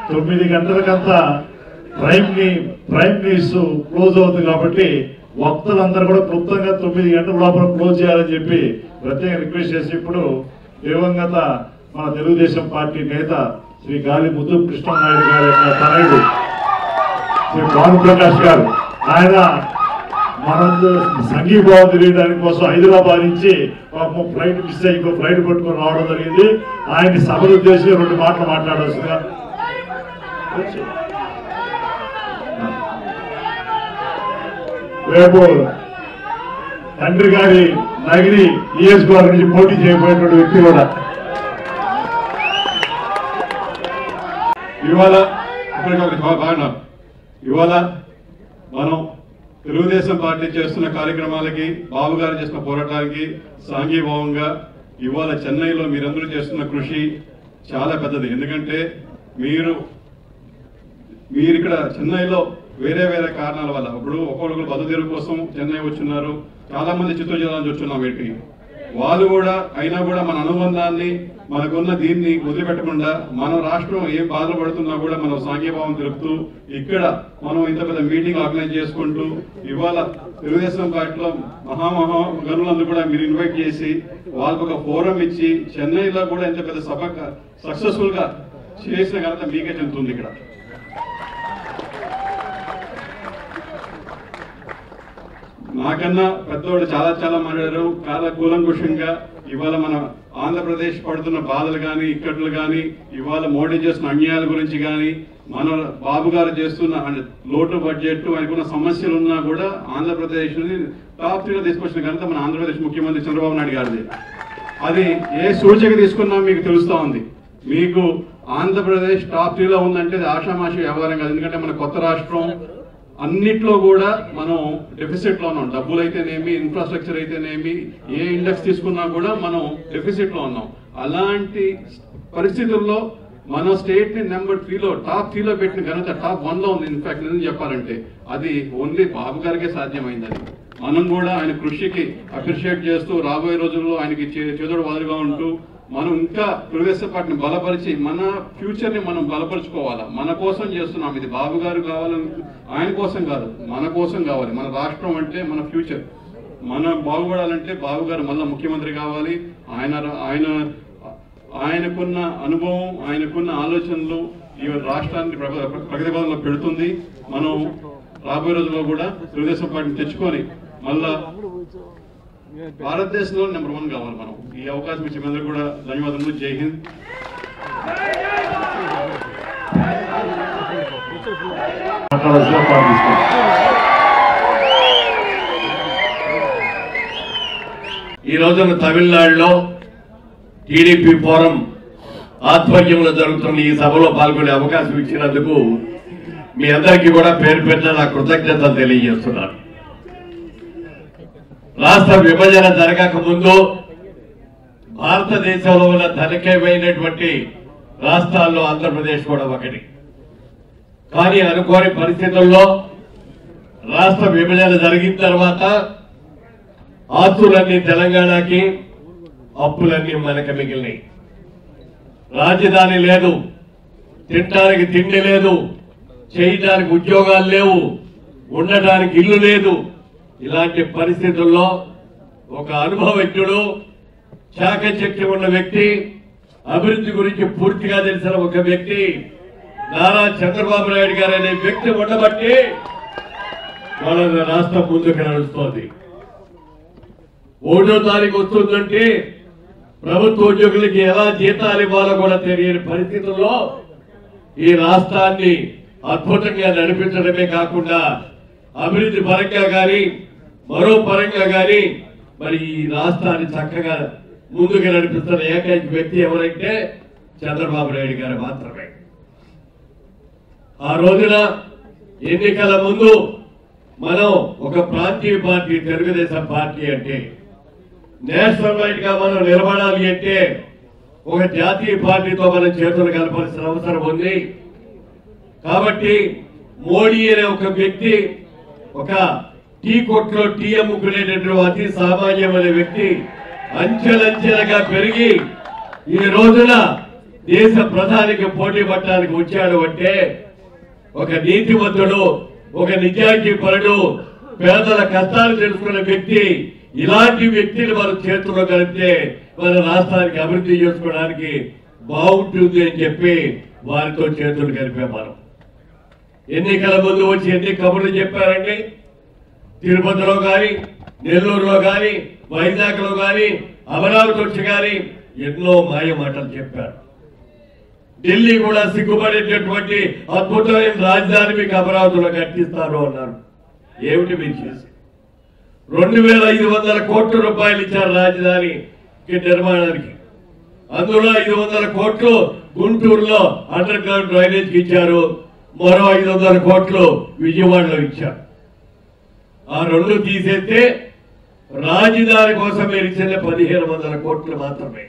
తొమ్మిది గంటలకంతా ప్రైమ్ ని ప్రైమ్ న్యూస్ క్లోజ్ అవుతుంది కాబట్టి వక్తలందరూ కూడా క్లుప్తంగా తొమ్మిది గంటల లోపల క్లోజ్ చేయాలని చెప్పి ప్రత్యేక రిక్వెస్ట్ చేసి ఇప్పుడు దివంగత మన తెలుగుదేశం పార్టీ నేత శ్రీ గాలి ముద్దు కృష్ణనాయుడు గారి యొక్క తనయుడు శ్రీ భానుప్రకాష్ గారు ఆయన మన సంఘీభావం తెలియడానికి కోసం హైదరాబాద్ నుంచి పాపం ఫ్లైట్ మిస్ అయ్యి ఇంకో ఫ్లైట్ పట్టుకొని రావడం జరిగింది ఆయన్ని సభలు ఉద్దేశించి రెండు మాటలు మాట్లాడాల్సిందిగా రేపు తండ్రి గారి నగిరి నియోజకవర్గం నుంచి పోటీ చేయబోయేటువంటి వ్యక్తి కూడా ఇవాళ ఇప్పటికి ఒకటి బా- బాగా ఇవాళ మనం తెలుగుదేశం పార్టీ చేస్తున్న కార్యక్రమాలకి బాబు గారు చేస్తున్న పోరాటానికి సాంఘీభావంగా ఇవాళ చెన్నైలో మీరందరూ చేస్తున్న కృషి చాలా పెద్దది ఎందుకంటే మీరు మీరు ఇక్కడ చెన్నైలో వేరే వేరే కారణాల వల్ల ఇప్పుడు ఒక్కొక్కరు బతుదేరు కోసం చెన్నై వచ్చున్నారు చాలా మంది చిత్తూరు జిల్లా నుంచి వచ్చున్నాం వీటికి వాళ్ళు కూడా అయినా కూడా మన అనుబంధాన్ని మనకున్న దీన్ని వదిలిపెట్టకుండా మన రాష్ట్రం ఏం బాధలు పడుతున్నా కూడా మనం సాంఘీభావం తెలుపుతూ ఇక్కడ మనం ఇంత పెద్ద మీటింగ్ ఆర్గనైజ్ చేసుకుంటూ ఇవాళ తెలుగుదేశం పార్టీలో మహామహా గనులందరూ కూడా మీరు ఇన్వైట్ చేసి వాళ్ళకు ఒక ఫోరం ఇచ్చి చెన్నైలో కూడా ఇంత పెద్ద సభ సక్సెస్ఫుల్ గా చేసిన ఘనత మీకే చెందుతుంది ఇక్కడ నాకన్నా పెద్దోళ్ళు చాలా చాలా మాట్లాడారు చాలా కూలంకుషంగా ఇవాళ మన ఆంధ్రప్రదేశ్ పడుతున్న బాధలు కానీ ఇక్కట్లు కానీ ఇవాళ మోడీ చేస్తున్న అన్యాయాల గురించి కానీ మన బాబు గారు చేస్తున్న అంటే లోటు బడ్జెట్ ఆయనకున్న సమస్యలు ఉన్నా కూడా ఆంధ్రప్రదేశ్ టాప్ త్రీలో తీసుకొచ్చిన ఘనత మన ఆంధ్రప్రదేశ్ ముఖ్యమంత్రి చంద్రబాబు నాయుడు గారిది అది ఏ సూచిక తీసుకున్నా మీకు తెలుస్తా ఉంది మీకు ఆంధ్రప్రదేశ్ టాప్ త్రీలో ఉందంటే అది ఆషామాషి వ్యవహారం కాదు ఎందుకంటే మన కొత్త రాష్ట్రం అన్నిట్లో కూడా మనం డెఫిసిట్ లో ఉన్నాం డబ్బులు అయితేనేమి ఇన్ఫ్రాస్ట్రక్చర్ అయితేనేమి ఏ ఇండెక్స్ తీసుకున్నా కూడా మనం డెఫిసిట్ లో ఉన్నాం అలాంటి పరిస్థితుల్లో మన స్టేట్ ని నెంబర్ త్రీలో టాప్ త్రీలో పెట్టిన ఘనత టాప్ వన్ లో ఉంది ఇన్ఫాక్ట్ నిజం చెప్పాలంటే అది ఓన్లీ బాబు గారికే సాధ్యమైంది అది మనం కూడా ఆయన కృషికి అప్రిషియేట్ చేస్తూ రాబోయే రోజుల్లో ఆయనకి చే- చేదోడు వాదులుగా ఉంటూ మనం ఇంకా తెలుగుదేశం పార్టీని బలపరిచి మన ఫ్యూచర్ ని మనం బలపరుచుకోవాలా మన కోసం చేస్తున్నాం ఇది బాబు గారు కావాలని ఆయన కోసం కాదు మన కోసం కావాలి మన రాష్ట్రం అంటే మన ఫ్యూచర్ మన బాగుపడాలంటే బాబు గారు మళ్ళీ ముఖ్యమంత్రి కావాలి ఆయన ఆయన ఆయనకున్న అనుభవం ఆయనకున్న ఆలోచనలు ఈ రాష్ట్రాన్ని ప్ర- ప్రగతి పదంలో పెడుతుంది మనం రాబోయే రోజుల్లో కూడా తెలుగుదేశం పార్టీని తెచ్చుకొని మళ్ళా భారతదేశంలో నెంబర్ వన్ కావాలి మనం ఈ అవకాశం ఇచ్చిన మీ అందరికీ కూడా ధన్యవాదములు జై హింద్ మాట్లాడాల్సిన ప్రార్థిస్తాం ఈ రోజున తమిళనాడులో టీడీపీ ఫోరం ఆధ్వర్యంలో జరుగుతున్న ఈ సభలో పాల్గొనే అవకాశం ఇచ్చినందుకు మీ అందరికీ కూడా పేరు పెట్టిన నా కృతజ్ఞతలు తెలియజేస్తున్నాను రాష్ట్ర విభజన జరగక ముందు భారతదేశంలో ఉన్న ధనికమైనటువంటి రాష్ట్రాల్లో ఆంధ్రప్రదేశ్ కూడా ఒకటి కానీ అనుకోని పరిస్థితుల్లో రాష్ట్ర విభజన జరిగిన తర్వాత ఆస్తులన్నీ తెలంగాణకి అప్పులన్నీ మనకి మిగిలినాయి రాజధాని లేదు తినడానికి తిండి లేదు చేయడానికి ఉద్యోగాలు లేవు ఉండటానికి ఇల్లు లేదు ఇలాంటి పరిస్థితుల్లో ఒక అనుభవజ్ఞుడు చాకచక్యం ఉన్న వ్యక్తి అభివృద్ధి గురించి పూర్తిగా తెలిసిన ఒక వ్యక్తి నారా చంద్రబాబు నాయుడు గారు అనే వ్యక్తి ఉండబట్టి వాళ్ళ రాష్ట్రం ముందుకు నడుస్తోంది ఒకటో తారీఖు వస్తుందంటే ప్రభుత్వ ఉద్యోగులకి ఎలా జీతాలు ఇవ్వాలో కూడా తెలియని పరిస్థితుల్లో ఈ రాష్ట్రాన్ని అద్భుతంగా నడిపించడమే కాకుండా అభివృద్ధి పరంగా కానీ మరో పరంగా కానీ మరి ఈ రాష్ట్రాన్ని చక్కగా ముందుకు నడిపిస్తున్న ఏకైక వ్యక్తి ఎవరంటే చంద్రబాబు నాయుడు గారు మాత్రమే ఆ రోజున ఎన్నికల ముందు మనం ఒక ప్రాంతీయ పార్టీ తెలుగుదేశం పార్టీ అంటే నేషనల్ వైడ్ గా మనం నిలబడాలి అంటే ఒక జాతీయ పార్టీతో మనం చేతులు కలపాల్సిన అవసరం ఉంది కాబట్టి మోడీ అనే ఒక వ్యక్తి ఒక టీ కొట్లో టీ అమ్ముకునేటటువంటి అతి సామాన్యమైన వ్యక్తి అంచెలంచెలుగా పెరిగి ఈ రోజున దేశ ప్రధానికి పోటీ పట్టడానికి వచ్చాడు అంటే ఒక నీతివంతుడు ఒక నిజాయితీ పరుడు పేదల కష్టాలు తెలుసుకున్న వ్యక్తి ఇలాంటి వ్యక్తిని మన చేతుల్లో కలిపితే మన రాష్ట్రానికి అభివృద్ధి చేసుకోవడానికి బాగుంటుంది అని చెప్పి వారితో చేతులు కలిపే మనం ఎన్నికల ముందు వచ్చి ఎన్ని కబుర్లు చెప్పారండి తిరుపతిలో కానీ నెల్లూరులో కానీ వైజాగ్లో కానీ అమరావతి వచ్చి కానీ ఎన్నో మాయ మాటలు చెప్పారు ఢిల్లీ కూడా సిగ్గుపడేటటువంటి అద్భుతమైన రాజధాని మీకు అమరావతిలో కట్టిస్తారు అన్నారు ఏమిటి మీరు చేసి రెండు వేల ఐదు వందల కోట్ల రూపాయలు ఇచ్చారు రాజధాని నిర్మాణానికి అందులో ఐదు వందల కోట్లు గుంటూరులో అండర్ గ్రౌండ్ డ్రైనేజ్ ఇచ్చారు మరో ఐదు వందల కోట్లు విజయవాడలో ఇచ్చారు ఆ రెండు తీసేస్తే రాజధాని కోసం మీరు ఇచ్చిన పదిహేను వందల కోట్లు మాత్రమే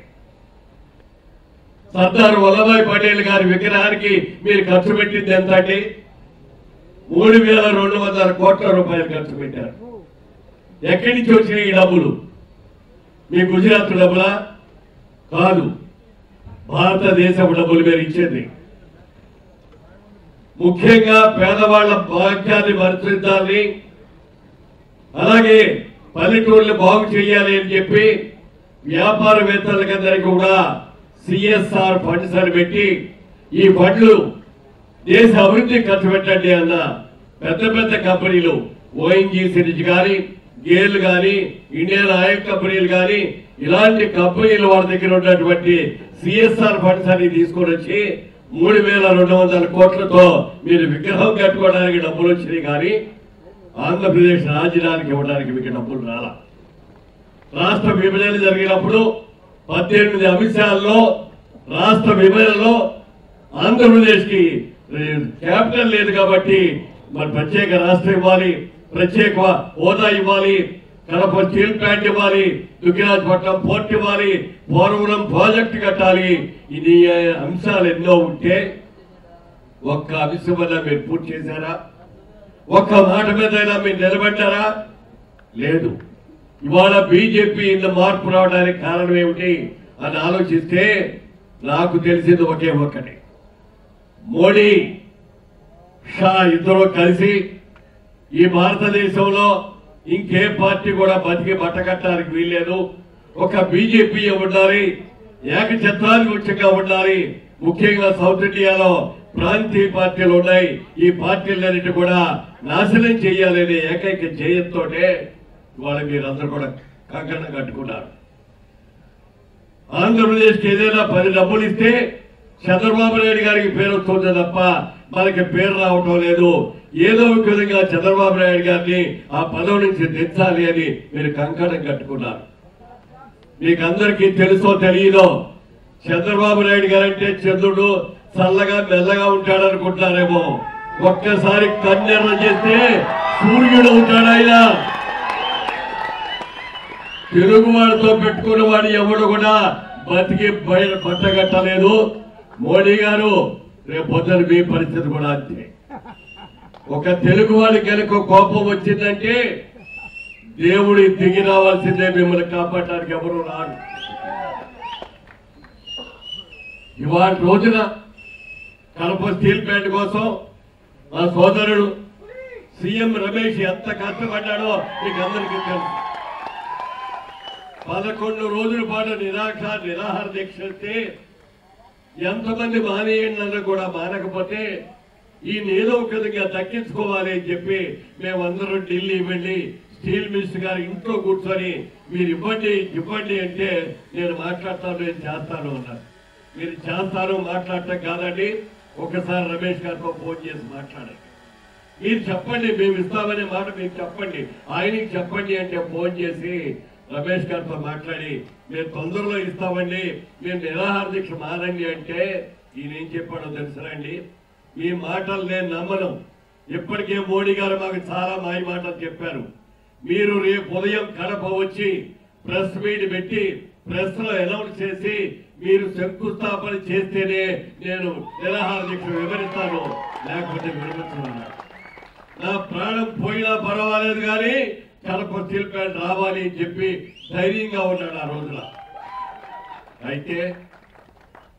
సర్దార్ వల్లభాయ్ పటేల్ గారి విగ్రహానికి మీరు ఖర్చు పెట్టింది ఎంత అండి మూడు వేల రెండు వందల కోట్ల రూపాయలు ఖర్చు పెట్టారు ఎక్కడి నుంచి వచ్చినాయి ఈ డబ్బులు మీ గుజరాత్ డబ్బులా కాదు భారతదేశపు డబ్బులు మీరు ఇచ్చేది ముఖ్యంగా పేదవాళ్ల భాగ్యాన్ని పరిశీలించాలని అలాగే పల్లెటూర్లు బాగు చేయాలి అని చెప్పి వ్యాపారవేత్తలకందరికీ కూడా సిఎస్ఆర్ ఫండ్స్ అని పెట్టి ఈ ఫండ్లు దేశ అభివృద్ధి ఖర్చు పెట్టండి అన్న పెద్ద పెద్ద కంపెనీలు ఓఎన్జీసీ నుంచి కానీ గేల్ కానీ ఇండియన్ ఆయిల్ కంపెనీలు కానీ ఇలాంటి కంపెనీలు వాళ్ళ దగ్గర ఉన్నటువంటి సిఎస్ఆర్ ఫండ్స్ అని తీసుకొని వచ్చి మూడు వేల రెండు వందల కోట్లతో మీరు విగ్రహం కట్టుకోవడానికి డబ్బులు వచ్చినాయి కానీ ఆంధ్రప్రదేశ్ రాజధానికి ఇవ్వడానికి మీకు డబ్బులు రాలా రాష్ట్ర విభజన జరిగినప్పుడు పద్దెనిమిది అంశాల్లో రాష్ట్ర విభజనలో ఆంధ్రప్రదేశ్ కి క్యాపిటల్ లేదు కాబట్టి మరి ప్రత్యేక రాష్ట్రం ఇవ్వాలి ప్రత్యేక హోదా ఇవ్వాలి కడప స్టీల్ ప్లాంట్ ఇవ్వాలి దుగ్గిరాజపట్నం పోర్ట్ ఇవ్వాలి పోలవరం ప్రాజెక్ట్ కట్టాలి ఇది అంశాలు ఎన్నో ఉంటే ఒక్క అంశం వల్ల మీరు పూర్తి చేశారా ఒక్క మాట మీదైనా మీరు నిలబడ్డారా లేదు ఇవాళ బీజేపీ ఇంత మార్పు రావడానికి కారణం ఏమిటి అని ఆలోచిస్తే నాకు తెలిసింది ఒకే ఒక్కటి మోడీ షా ఇద్దరు కలిసి ఈ భారతదేశంలో ఇంకే పార్టీ కూడా బతికి బట్టకట్టడానికి వీల్లేదు ఒక బీజేపీ ఉండాలి ఏకఛత్రాధిపత్యంగా ఉండాలి ముఖ్యంగా సౌత్ ఇండియాలో ప్రాంతీయ పార్టీలు ఉన్నాయి ఈ పార్టీలన్నిటి కూడా నాశనం చేయాలనే ఏకైక జయంతోటే ఇవాళ మీరందరూ కూడా కంకణం కట్టుకున్నారు ఆంధ్రప్రదేశ్కి ఏదైనా పది డబ్బులు ఇస్తే చంద్రబాబు నాయుడు గారికి పేరు వస్తుంది తప్ప మనకి పేరు రావటం లేదు ఏదో ఒక విధంగా చంద్రబాబు నాయుడు గారిని ఆ పదవి నుంచి దించాలి అని మీరు కంకణం కట్టుకున్నారు మీకు అందరికీ తెలుసో తెలియదో చంద్రబాబు నాయుడు గారంటే చంద్రుడు చల్లగా మెల్లగా ఉంటాడు అనుకుంటున్నారేమో ఒక్కసారి కన్నెర్ర చేస్తే సూర్యుడు ఉంటాడు ఆయన తెలుగువాడితో పెట్టుకున్న వాడు ఎవడు కూడా బతికి బయట బట్టగట్టలేదు మోడీ గారు రేపు పొద్దున మీ పరిస్థితి కూడా అంతే ఒక తెలుగు వాడి కనుక కోపం వచ్చిందంటే దేవుడు దిగి రావాల్సిందే మిమ్మల్ని కాపాడటానికి ఎవరు రారు ఇవాళ రోజున కడప స్టీల్ ప్లాంట్ కోసం మా సోదరుడు సీఎం రమేష్ ఎంత కష్టపడ్డాడో మీకు అందరికీ తెలుసు పదకొండు రోజుల పాటు నిరాక్ష నిరాహార దీక్ష చేస్తే ఎంతమంది మానేయండి కూడా మానకపోతే ఈ ఏదో ఒక విధంగా దక్కించుకోవాలి అని చెప్పి మేమందరం ఢిల్లీ వెళ్ళి స్టీల్ మినిస్టర్ గారి ఇంట్లో కూర్చొని మీరు ఇవ్వండి ఇవ్వండి అంటే నేను మాట్లాడతాను నేను చేస్తాను అన్నారు మీరు చేస్తారు మాట్లాడటం కాదండి ఒకసారి రమేష్ గారితో ఫోన్ చేసి మాట్లాడండి మీరు చెప్పండి మేము ఇస్తామనే మాట మీకు చెప్పండి ఆయనకి చెప్పండి అంటే ఫోన్ చేసి రమేష్ గారితో మాట్లాడి మేము తొందరలో ఇస్తామండి మేము నిరాహార దీక్ష మారండి అంటే ఈయన ఏం చెప్పాడో తెలుసునండి మీ మాటలు నేను నమ్మను ఇప్పటికే మోడీ గారు మాకు చాలా మాయ మాటలు చెప్పారు మీరు రేపు ఉదయం కడప వచ్చి ప్రెస్ మీట్ పెట్టి ప్రెస్ లో అనౌన్స్ చేసి మీరు శంకుస్థాపన చేస్తేనే నేను నిరాహార దీక్ష వివరిస్తాను లేకపోతే విరమించమన్నారు నా ప్రాణం పోయినా పర్వాలేదు కానీ కడప స్టీల్ ప్లాంట్ రావాలి అని చెప్పి ధైర్యంగా ఉన్నాడు ఆ రోజున అయితే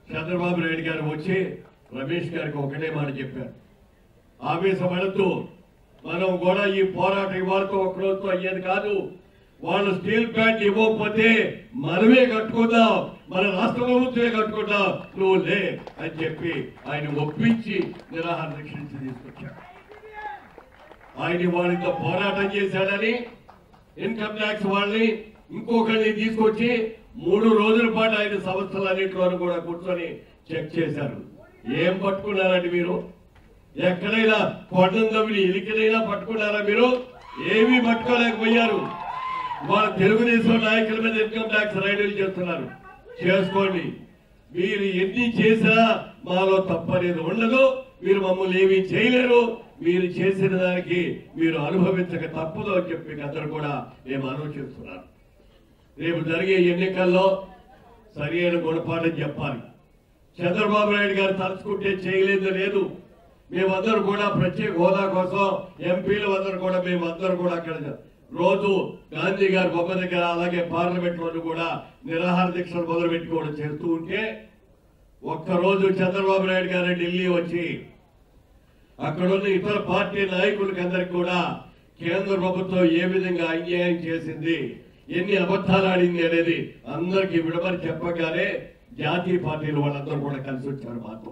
చంద్రబాబు నాయుడు గారు వచ్చి రమేష్ గారికి ఒకటే మాట చెప్పారు ఆవేశపడద్దు మనం కూడా ఈ పోరాటం ఇవాళతో ఒక రోజుతో అయ్యేది కాదు వాళ్ళు స్టీల్ ప్లాంట్ ఇవ్వకపోతే మనమే కట్టుకుందాం మన రాష్ట్ర ప్రభుత్వమే కట్టుకుందాం నువ్వు లే అని చెప్పి ఆయన ఒప్పించి నిరాహార దీక్ష నుంచి తీసుకొచ్చాడు ఆయన వాళ్ళతో పోరాటం చేశాడని ఇన్కమ్ ట్యాక్స్ వాళ్ళని ఇంకొకరిని తీసుకొచ్చి మూడు రోజుల పాటు ఆయన సంస్థలన్నింటిలోనూ కూడా కూర్చొని చెక్ చేశారు ఏం పట్టుకున్నారండి మీరు ఎక్కడైనా కొండం తవ్విని ఎలికనైనా పట్టుకున్నారా మీరు ఏమీ పట్టుకోలేకపోయారు వాళ్ళ తెలుగుదేశం నాయకుల మీద ఇన్కమ్ ట్యాక్స్ రైడులు చేస్తున్నారు చేసుకోండి మీరు ఎన్ని చేసినా మాలో తప్పనేది ఉండదు మీరు మమ్మల్ని ఏమీ చేయలేరు మీరు చేసిన దానికి మీరు అనుభవించక తప్పదు అని చెప్పి మీకు అందరూ కూడా మేము ఆలోచిస్తున్నాను రేపు జరిగే ఎన్నికల్లో సరి అయిన గుణపాఠం చెప్పాలి చంద్రబాబు నాయుడు గారు తలుచుకుంటే చేయలేదు లేదు మేమందరూ కూడా ప్రత్యేక హోదా కోసం ఎంపీలు అందరూ కూడా మేమందరూ కూడా అక్కడ రోజు గాంధీ గారి బొమ్మ దగ్గర అలాగే పార్లమెంట్ లోను కూడా నిరాహార దీక్షలు మొదలు పెట్టుకోవడం చేస్తూ ఉంటే ఒక్కరోజు చంద్రబాబు నాయుడు గారు ఢిల్లీ వచ్చి అక్కడున్న ఇతర పార్టీ నాయకులకి అందరికి కూడా కేంద్ర ప్రభుత్వం ఏ విధంగా అన్యాయం చేసింది ఎన్ని అబద్ధాలు ఆడింది అనేది అందరికి విడమని చెప్పగానే జాతీయ పార్టీలు వాళ్ళందరూ కూడా కలిసి వచ్చారు మాతో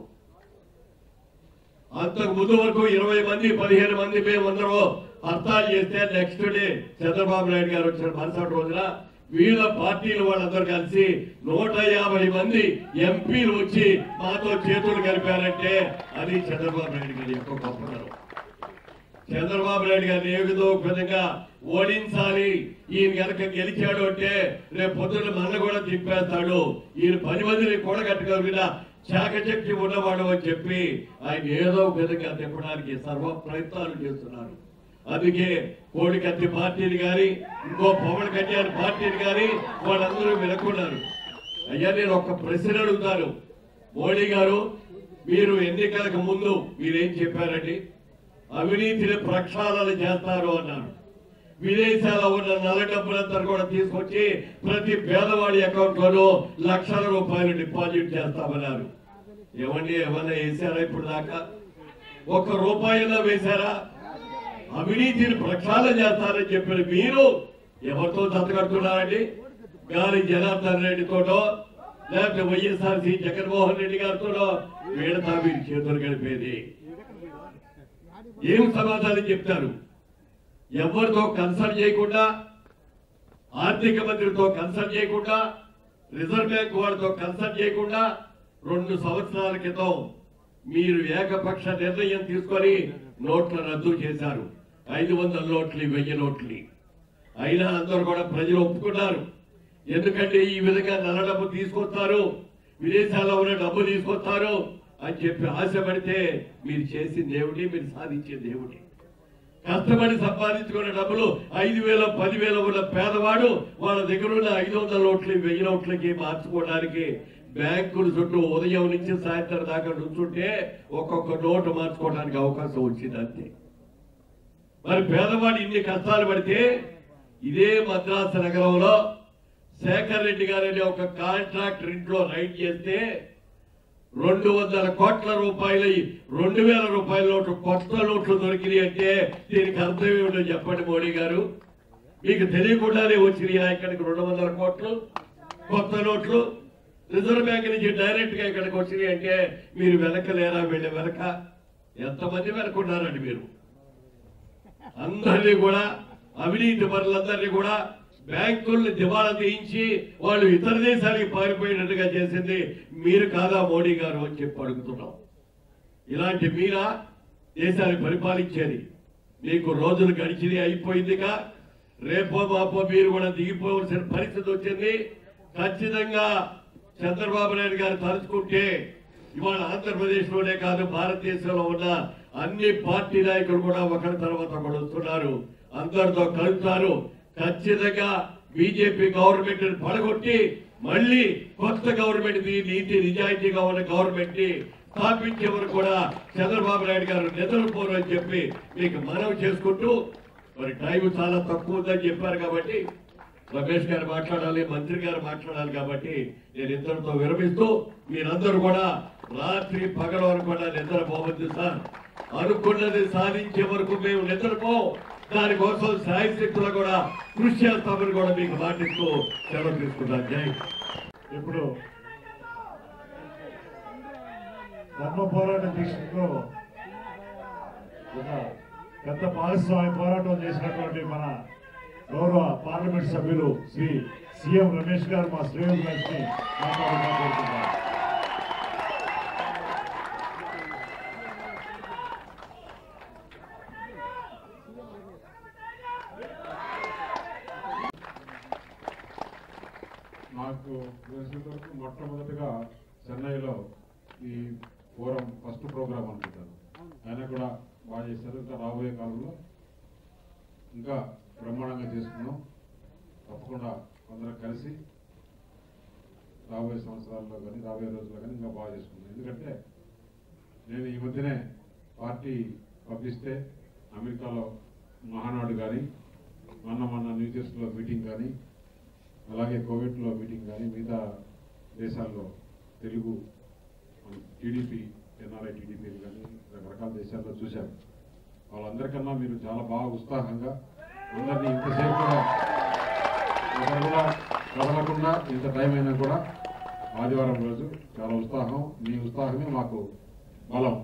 అంతకు ముందు వరకు ఇరవై మంది పదిహేను మంది మేమందరూ హర్తాలు చేస్తే నెక్స్ట్ డే చంద్రబాబు నాయుడు గారు వచ్చిన మరుసటి రోజున వీళ్ళ పార్టీలు వాళ్ళందరూ కలిసి నూట యాభై మంది ఎంపీలు వచ్చి మాతో చేతులు కలిపారంటే అది చంద్రబాబు నాయుడు గారి యొక్క గొప్పతనం చంద్రబాబు నాయుడు గారిని ఏ విధంగా ఒక విధంగా ఓడించాలి ఈయన కనుక గెలిచాడు అంటే రేపు పొద్దున్న మన కూడా తిప్పేస్తాడు ఈయన పది మందిని కూడా కట్టుకోగలిగిన చాకచక్తి ఉన్నవాడు అని చెప్పి ఆయన ఏదో ఒక విధంగా తిప్పడానికి సర్వ ప్రయత్నాలు చేస్తున్నారు అందుకే కోడికత్తి పార్టీని గాని ఇంకో పవన్ కళ్యాణ్ పార్టీని గాని వాళ్ళందరూ వెనుకున్నారు అయ్యా నేను ఒక ప్రశ్న అడుగుతాను మోడీ గారు మీరు ఎన్నికలకు ముందు మీరేం చెప్పారండి అవినీతిని ప్రక్షాళన చేస్తారు అన్నారు విదేశాల్లో ఉన్న నల్ల డబ్బులంతా కూడా తీసుకొచ్చి ప్రతి పేదవాడి అకౌంట్ లోనూ లక్షల రూపాయలు డిపాజిట్ చేస్తామన్నారు ఏమండి ఏమన్నా వేశారా ఇప్పుడు దాకా ఒక్క రూపాయల్లో వేశారా అవినీతిని ప్రక్షాళన చేస్తారని చెప్పిన మీరు ఎవరితో జతకడుతున్నారండి గాలి జనార్దన్ రెడ్డితోటో లేకపోతే వైఎస్ఆర్సీ జగన్మోహన్ రెడ్డి గారితోనో వీళ్ళతా మీరు చేతులు గడిపేది ఏం సమాధానం చెప్తారు ఎవరితో కన్సల్ట్ చేయకుండా ఆర్థిక మంత్రితో కన్సల్ట్ చేయకుండా రిజర్వ్ బ్యాంక్ వారితో కన్సల్ట్ చేయకుండా రెండు సంవత్సరాల క్రితం మీరు ఏకపక్ష నిర్ణయం తీసుకొని నోట్ల రద్దు చేశారు ఐదు వందల నోట్లు వెయ్యి నోట్లు అయినా అందరూ కూడా ప్రజలు ఒప్పుకున్నారు ఎందుకంటే ఈ విధంగా నల్ల డబ్బు తీసుకొస్తారు విదేశాల్లో ఉన్న డబ్బు తీసుకొస్తారు అని చెప్పి ఆశపడితే మీరు చేసిన దేవుడి మీరు సాధించే దేవుడి కష్టపడి సంపాదించుకున్న డబ్బులు ఐదు వేల పదివేల ఉన్న పేదవాడు వాళ్ళ దగ్గర ఉన్న ఐదు వందల నోట్లు వెయ్యి నోట్లకి మార్చుకోవడానికి బ్యాంకుల చుట్టూ ఉదయం నుంచి సాయంత్రం దాకా నుంచుంటే ఒక్కొక్క నోటు మార్చుకోవడానికి అవకాశం వచ్చింది అంతే మరి పేదవాడు ఇన్ని కష్టాలు పడితే ఇదే మద్రాసు నగరంలో శేఖర్ రెడ్డి గారని ఒక కాంట్రాక్టర్ ఇంట్లో రైడ్ చేస్తే రెండు వందల కోట్ల రూపాయలు రెండు వేల రూపాయల నోట్లు కొత్త నోట్లు దొరికినాయి అంటే దీనికి అర్థం ఏమిటో చెప్పండి మోడీ గారు మీకు తెలియకుండానే వచ్చినాయి ఇక్కడికి రెండు వందల కోట్లు కొత్త నోట్లు రిజర్వ్ బ్యాంక్ నుంచి డైరెక్ట్ గా ఇక్కడికి వచ్చినాయి అంటే మీరు వెనకలేరా వెళ్ళే వెనక ఎంతమంది వెనకున్నారండి మీరు అందరినీ కూడా అవినీతి పరులందరినీ కూడా బ్యాంకుల్ని దివాళా తీయించి వాళ్ళు ఇతర దేశాలకు పారిపోయినట్టుగా చేసింది మీరు కాదా మోడీ గారు అని చెప్పి అడుగుతున్నాం ఇలాంటి మీరా దేశాన్ని పరిపాలించేది మీకు రోజులు గడిచింది అయిపోయిందిగా రేపో మాపో మీరు కూడా దిగిపోవలసిన పరిస్థితి వచ్చింది ఖచ్చితంగా చంద్రబాబు నాయుడు గారు తలుచుకుంటే ఇవాళ ఆంధ్రప్రదేశ్ లోనే కాదు భారతదేశంలో ఉన్న అన్ని పార్టీ నాయకులు కూడా ఒకరి తర్వాత ఒకరు వస్తున్నారు అందరితో కలుపుతారు ఖచ్చితంగా బీజేపీ గవర్నమెంట్ పడగొట్టి మళ్ళీ కొత్త గవర్నమెంట్ ది నీతి నిజాయితీగా ఉన్న గవర్నమెంట్ ని స్థాపించే వరకు కూడా చంద్రబాబు నాయుడు గారు నిద్రపోరు అని చెప్పి మీకు మనవి చేసుకుంటూ మరి టైం చాలా తక్కువ ఉందని చెప్పారు కాబట్టి రమేష్ గారు మాట్లాడాలి మంత్రి గారు మాట్లాడాలి కాబట్టి నేను ఇద్దరితో విరమిస్తూ మీరందరూ కూడా రాత్రి పగల వరకు కూడా నిద్రపోవద్దు సార్ అనుకున్నది సాధించే వరకు మేము నిద్రపో దానికోసం శాయశక్తులు కూడా కృషి చేస్తామని కూడా మీకు మాటిస్తూ సెలవు తీసుకున్నాను జై ఇప్పుడు ధర్మ పోరాట దీక్షలో ఒక పెద్ద భాగస్వామి పోరాటం చేసినటువంటి మన గౌరవ పార్లమెంట్ సభ్యులు శ్రీ సీఎం రమేష్ గారు మా శ్రేయం గారిని మాట్లాడాలని కోరుతున్నాను నాకు తెలిసినంత వరకు మొట్టమొదటిగా చెన్నైలో ఈ ఫోరం ఫస్ట్ ప్రోగ్రామ్ అనుకుంటాను ఆయన కూడా బాగా చేశారు ఇంకా రాబోయే కాలంలో ఇంకా బ్రహ్మాండంగా చేసుకున్నాం తప్పకుండా అందరం కలిసి రాబోయే సంవత్సరాల్లో కానీ రాబోయే రోజుల్లో కానీ ఇంకా బాగా చేసుకున్నాం ఎందుకంటే నేను ఈ మధ్యనే పార్టీ పంపిస్తే అమెరికాలో మహానాడు కానీ మొన్న మొన్న న్యూజెర్సీలో మీటింగ్ కానీ అలాగే కోవిడ్లో మీటింగ్ కానీ మిగతా దేశాల్లో తెలుగు టీడీపీ ఎన్ఆర్ఐ టీడీపీలు కానీ రకరకాల దేశాల్లో చూశారు వాళ్ళందరికన్నా మీరు చాలా బాగా ఉత్సాహంగా అందరినీ ఇంతసేపు కూడా ఎవరు కూడా కదలకుండా ఇంత టైం అయినా కూడా ఆదివారం రోజు చాలా ఉత్సాహం మీ ఉత్సాహమే మాకు బలం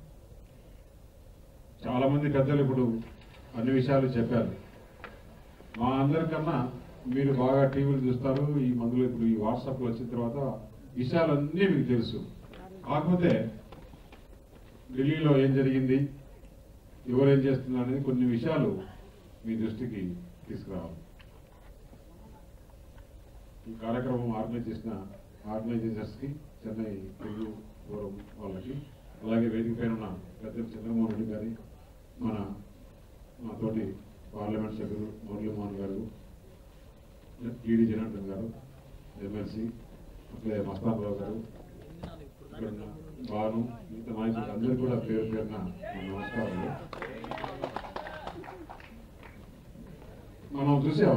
చాలా మంది పెద్దలు ఇప్పుడు అన్ని విషయాలు చెప్పారు మా అందరికన్నా మీరు బాగా టీవీలు చూస్తారు ఈ మందులు ఇప్పుడు ఈ వాట్సాప్లో వచ్చిన తర్వాత విషయాలన్నీ మీకు తెలుసు కాకపోతే ఢిల్లీలో ఏం జరిగింది ఎవరు ఏం చేస్తున్నారు అనేది కొన్ని విషయాలు మీ దృష్టికి తీసుకురావాలి ఈ కార్యక్రమం ఆర్గనైజ్ చేసిన ఆర్గనైజేటర్స్కి చెన్నై తెలుగు ఫోరం వాళ్ళకి అలాగే వేదిక పైన ఉన్న పెద్దలు చంద్రమోహన్ రెడ్డి గారి మన మా తోటి పార్లమెంట్ సభ్యులు మురళీమోహన్ గారు టీడీ జనార్దన్ గారు ఎమ్మెల్సీ అట్లే మస్తానరావు గారు ఇక్కడ ఉన్న భాను మిగతా నాయకులు అందరికీ కూడా పేరు పేరున నా నమస్కారాలు మనం చూసాం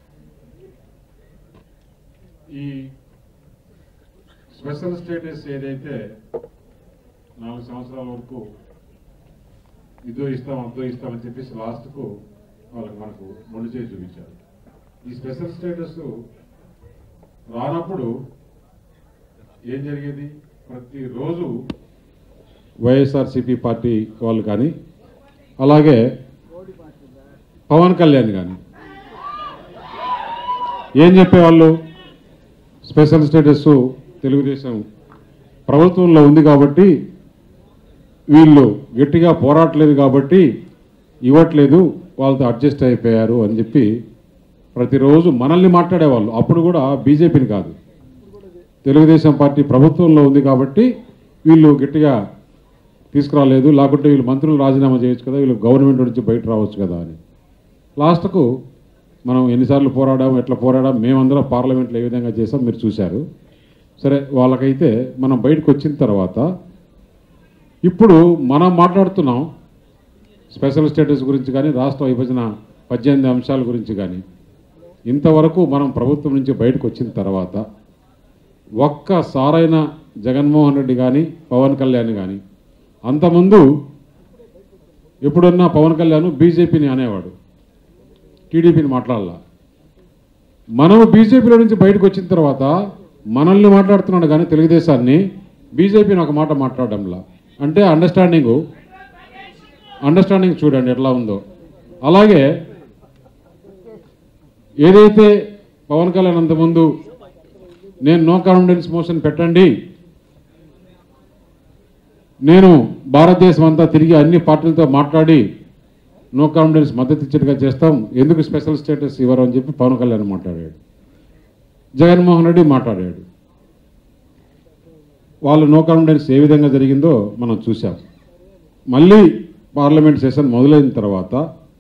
ఈ స్పెషల్ స్టేటస్ ఏదైతే నాలుగు సంవత్సరాల వరకు ఇదో ఇస్తాం అంతో ఇస్తామని చెప్పేసి లాస్ట్కు వాళ్ళకి మనకు మొండి చేసి చూపించారు ఈ స్పెషల్ స్టేటస్ రానప్పుడు ఏం జరిగేది ప్రతిరోజు వైఎస్ఆర్సిపి పార్టీ వాళ్ళు కానీ అలాగే పవన్ కళ్యాణ్ కానీ ఏం చెప్పేవాళ్ళు స్పెషల్ స్టేటస్ తెలుగుదేశం ప్రభుత్వంలో ఉంది కాబట్టి వీళ్ళు గట్టిగా పోరాటలేదు కాబట్టి ఇవ్వట్లేదు వాళ్ళతో అడ్జస్ట్ అయిపోయారు అని చెప్పి ప్రతిరోజు మనల్ని మాట్లాడేవాళ్ళు అప్పుడు కూడా బీజేపీని కాదు తెలుగుదేశం పార్టీ ప్రభుత్వంలో ఉంది కాబట్టి వీళ్ళు గట్టిగా తీసుకురాలేదు లేకుంటే వీళ్ళు మంత్రులు రాజీనామా చేయొచ్చు కదా వీళ్ళు గవర్నమెంట్ నుంచి బయట రావచ్చు కదా అని లాస్ట్కు మనం ఎన్నిసార్లు పోరాడాం ఎట్లా పోరాడాం మేమందరం పార్లమెంట్లో ఏ విధంగా చేసాం మీరు చూశారు సరే వాళ్ళకైతే మనం బయటకు వచ్చిన తర్వాత ఇప్పుడు మనం మాట్లాడుతున్నాం స్పెషల్ స్టేటస్ గురించి కానీ రాష్ట్ర విభజన పద్దెనిమిది అంశాల గురించి కానీ ఇంతవరకు మనం ప్రభుత్వం నుంచి బయటకు వచ్చిన తర్వాత ఒక్కసారైన జగన్మోహన్ రెడ్డి కానీ పవన్ కళ్యాణ్ కానీ అంతకుముందు ఎప్పుడన్నా పవన్ కళ్యాణ్ బీజేపీని అనేవాడు టీడీపీని మాట్లాడాల మనము బీజేపీలో నుంచి బయటకు వచ్చిన తర్వాత మనల్ని మాట్లాడుతున్నాడు కానీ తెలుగుదేశాన్ని బీజేపీని ఒక మాట మాట్లాడడంలా అంటే అండర్స్టాండింగ్ అండర్స్టాండింగ్ చూడండి ఎట్లా ఉందో అలాగే ఏదైతే పవన్ కళ్యాణ్ అంతకుముందు నేను నో కాన్ఫిడెన్స్ మోషన్ పెట్టండి నేను భారతదేశం అంతా తిరిగి అన్ని పార్టీలతో మాట్లాడి నో కాన్ఫిడెన్స్ మద్దతు ఇచ్చేట్టుగా చేస్తాం ఎందుకు స్పెషల్ స్టేటస్ ఇవ్వరు అని చెప్పి పవన్ కళ్యాణ్ మాట్లాడాడు జగన్మోహన్ రెడ్డి మాట్లాడాడు వాళ్ళు నో కాన్ఫిడెన్స్ ఏ విధంగా జరిగిందో మనం చూసాం మళ్ళీ పార్లమెంట్ సెషన్ మొదలైన తర్వాత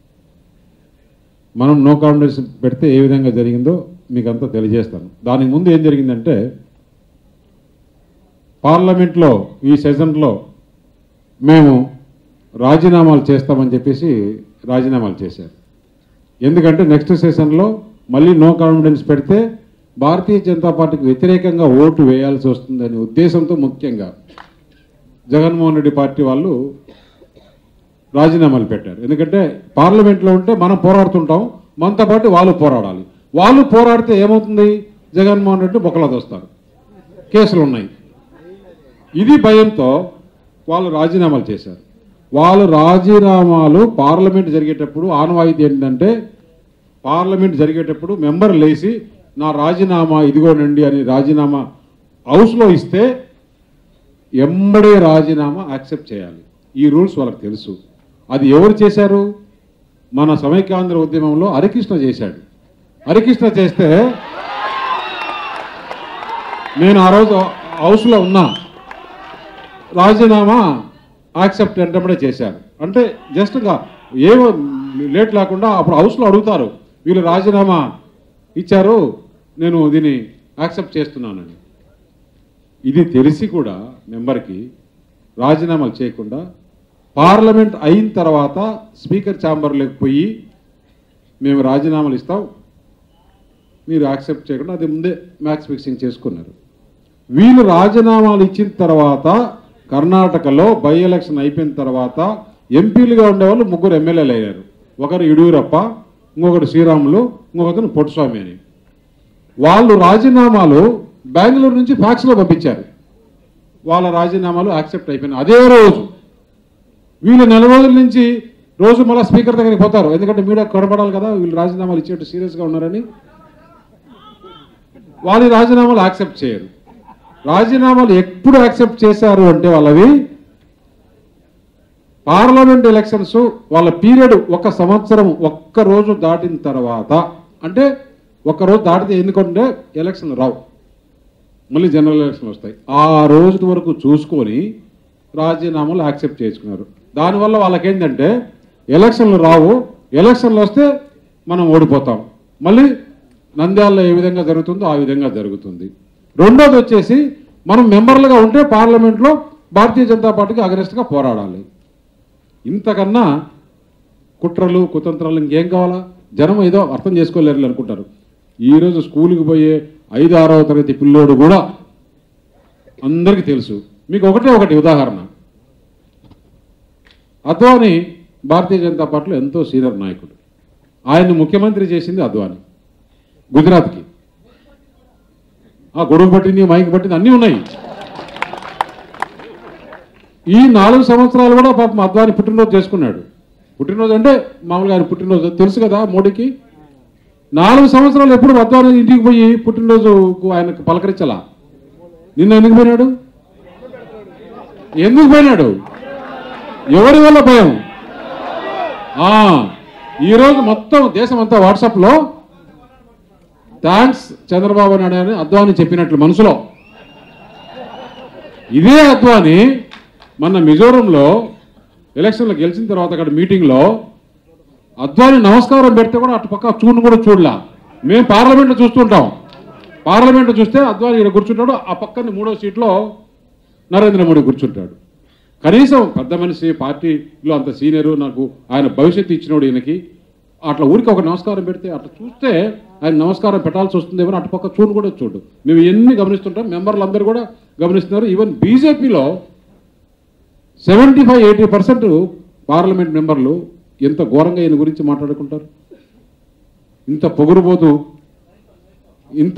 మనం నో కాన్ఫిడెన్స్ పెడితే ఏ విధంగా జరిగిందో మీకు అంతా తెలియజేస్తాను దానికి ముందు ఏం జరిగిందంటే పార్లమెంట్లో ఈ సెషన్లో మేము రాజీనామాలు చేస్తామని చెప్పేసి రాజీనామాలు చేశారు ఎందుకంటే నెక్స్ట్ సెషన్లో మళ్ళీ నో కాన్ఫిడెన్స్ పెడితే భారతీయ జనతా పార్టీకి వ్యతిరేకంగా ఓటు వేయాల్సి వస్తుందనే ఉద్దేశంతో ముఖ్యంగా జగన్మోహన్ రెడ్డి పార్టీ వాళ్ళు రాజీనామాలు పెట్టారు ఎందుకంటే పార్లమెంట్లో ఉంటే మనం పోరాడుతుంటాం మనతో పాటు వాళ్ళు పోరాడాలి వాళ్ళు పోరాడితే ఏమవుతుంది జగన్మోహన్ రెడ్డి బొక్కలతో వస్తారు కేసులు ఉన్నాయి ఇది భయంతో వాళ్ళు రాజీనామాలు చేశారు వాళ్ళు రాజీనామాలు పార్లమెంట్ జరిగేటప్పుడు ఆనవాయితీ ఏంటంటే పార్లమెంట్ జరిగేటప్పుడు మెంబర్ లేచి నా రాజీనామా ఇదిగోనండి అని రాజీనామా హౌస్లో ఇస్తే ఎంబడే రాజీనామా యాక్సెప్ట్ చేయాలి ఈ రూల్స్ వాళ్ళకి తెలుసు అది ఎవరు చేశారు మన సమైక్యాంధ్ర ఉద్యమంలో హరికృష్ణ చేశాడు హరికృష్ణ చేస్తే నేను ఆ రోజు హౌస్లో ఉన్నా రాజీనామా యాక్సెప్ట్ వెంటనే చేశారు అంటే జస్ట్ ఇంకా ఏమో లేట్ లేకుండా అప్పుడు హౌస్లో అడుగుతారు వీళ్ళు రాజీనామా ఇచ్చారు నేను దీన్ని యాక్సెప్ట్ చేస్తున్నానని ఇది తెలిసి కూడా మెంబర్కి రాజీనామాలు చేయకుండా పార్లమెంట్ అయిన తర్వాత స్పీకర్ ఛాంబర్లోకి పోయి మేము రాజీనామాలు ఇస్తాం మీరు యాక్సెప్ట్ చేయకుండా అది ముందే మ్యాక్స్ ఫిక్సింగ్ చేసుకున్నారు వీళ్ళు రాజీనామాలు ఇచ్చిన తర్వాత కర్ణాటకలో బై ఎలక్షన్ అయిపోయిన తర్వాత ఎంపీలుగా ఉండేవాళ్ళు ముగ్గురు ఎమ్మెల్యేలు అయ్యారు ఒకరు యడియూరప్ప ఇంకొకరు శ్రీరాములు ఇంకొకరు పొట్టుస్వామి అని వాళ్ళు రాజీనామాలు బెంగళూరు నుంచి ఫ్యాక్స్లో పంపించారు వాళ్ళ రాజీనామాలు యాక్సెప్ట్ అయిపోయినాయి అదే రోజు వీళ్ళు నెల రోజుల నుంచి రోజు మళ్ళీ స్పీకర్ దగ్గరికి పోతారు ఎందుకంటే మీడియా కనపడాలి కదా వీళ్ళు రాజీనామాలు ఇచ్చేట్టు సీరియస్గా ఉన్నారని వాళ్ళ రాజీనామాలు యాక్సెప్ట్ చేయరు రాజీనామాలు ఎప్పుడు యాక్సెప్ట్ చేశారు అంటే వాళ్ళవి పార్లమెంట్ ఎలక్షన్స్ వాళ్ళ పీరియడ్ ఒక సంవత్సరం ఒక్క రోజు దాటిన తర్వాత అంటే ఒక్క రోజు దాటితే ఎందుకంటే ఎలక్షన్ రావు మళ్ళీ జనరల్ ఎలక్షన్ వస్తాయి ఆ రోజు వరకు చూసుకొని రాజీనామాలు యాక్సెప్ట్ చేసుకున్నారు దానివల్ల వాళ్ళకేంటంటే ఎలక్షన్లు రావు ఎలక్షన్లు వస్తే మనం ఓడిపోతాం మళ్ళీ నంద్యాలలో ఏ విధంగా జరుగుతుందో ఆ విధంగా జరుగుతుంది రెండోది వచ్చేసి మనం మెంబర్లుగా ఉంటే పార్లమెంట్లో భారతీయ జనతా పార్టీకి అగరెస్ట్గా పోరాడాలి ఇంతకన్నా కుట్రలు కుతంత్రాలు ఇంకేం కావాలా జనం ఏదో అర్థం చేసుకోలేరు అనుకుంటారు ఈరోజు స్కూల్కి పోయే ఐదు ఆరవ తరగతి పిల్లోడు కూడా అందరికీ తెలుసు మీకు ఒకటే ఒకటి ఉదాహరణ అద్వాని భారతీయ జనతా పార్టీలో ఎంతో సీనియర్ నాయకుడు ఆయన్ని ముఖ్యమంత్రి చేసింది అద్వాని గుజరాత్కి ఆ గొడవ పట్టింది మైక్ పట్టింది అన్నీ ఉన్నాయి ఈ నాలుగు సంవత్సరాలు కూడా పాపం అద్వాని పుట్టినరోజు చేసుకున్నాడు పుట్టినరోజు అంటే మామూలుగా ఆయన పుట్టినరోజు తెలుసు కదా మోడీకి నాలుగు సంవత్సరాలు ఎప్పుడు అద్వాని ఇంటికి పోయి పుట్టినరోజు ఆయనకు పలకరించాలా నిన్న ఎందుకు పోయినాడు ఎందుకు పోయినాడు ఎవరి వల్ల భయం ఆ, ఈరోజు మొత్తం దేశం అంతా వాట్సాప్లో థ్యాంక్స్ చంద్రబాబు నాయుడు అని అద్వాని చెప్పినట్లు మనసులో ఇదే అద్వాని మొన్న మిజోరంలో ఎలక్షన్లో గెలిచిన తర్వాత అక్కడ మీటింగ్లో అద్వాని నమస్కారం పెడితే కూడా అటు పక్క చూడు కూడా చూడలా మేము పార్లమెంట్లో చూస్తుంటాం పార్లమెంట్లో చూస్తే అద్వాని ఇక్కడ కూర్చుంటాడు ఆ పక్కన మూడో సీట్లో నరేంద్ర మోడీ కూర్చుంటాడు కనీసం పెద్ద మనిషి పార్టీలో అంత సీనియరు నాకు ఆయన భవిష్యత్తు ఇచ్చినోడు ఈయనకి అట్లా ఊరికి ఒక నమస్కారం పెడితే అట్లా చూస్తే ఆయన నమస్కారం పెట్టాల్సి వస్తుందేమో అటు పక్క చూడు కూడా చూడు మేము ఎన్ని గమనిస్తుంటాం మెంబర్లు అందరూ కూడా గమనిస్తున్నారు ఈవెన్ బీజేపీలో seventy five eighty percent parliament మెంబర్లు ఎంత ఘోరంగా ఈయన గురించి మాట్లాడుకుంటారు ఇంత పొగురుబోతు ఇంత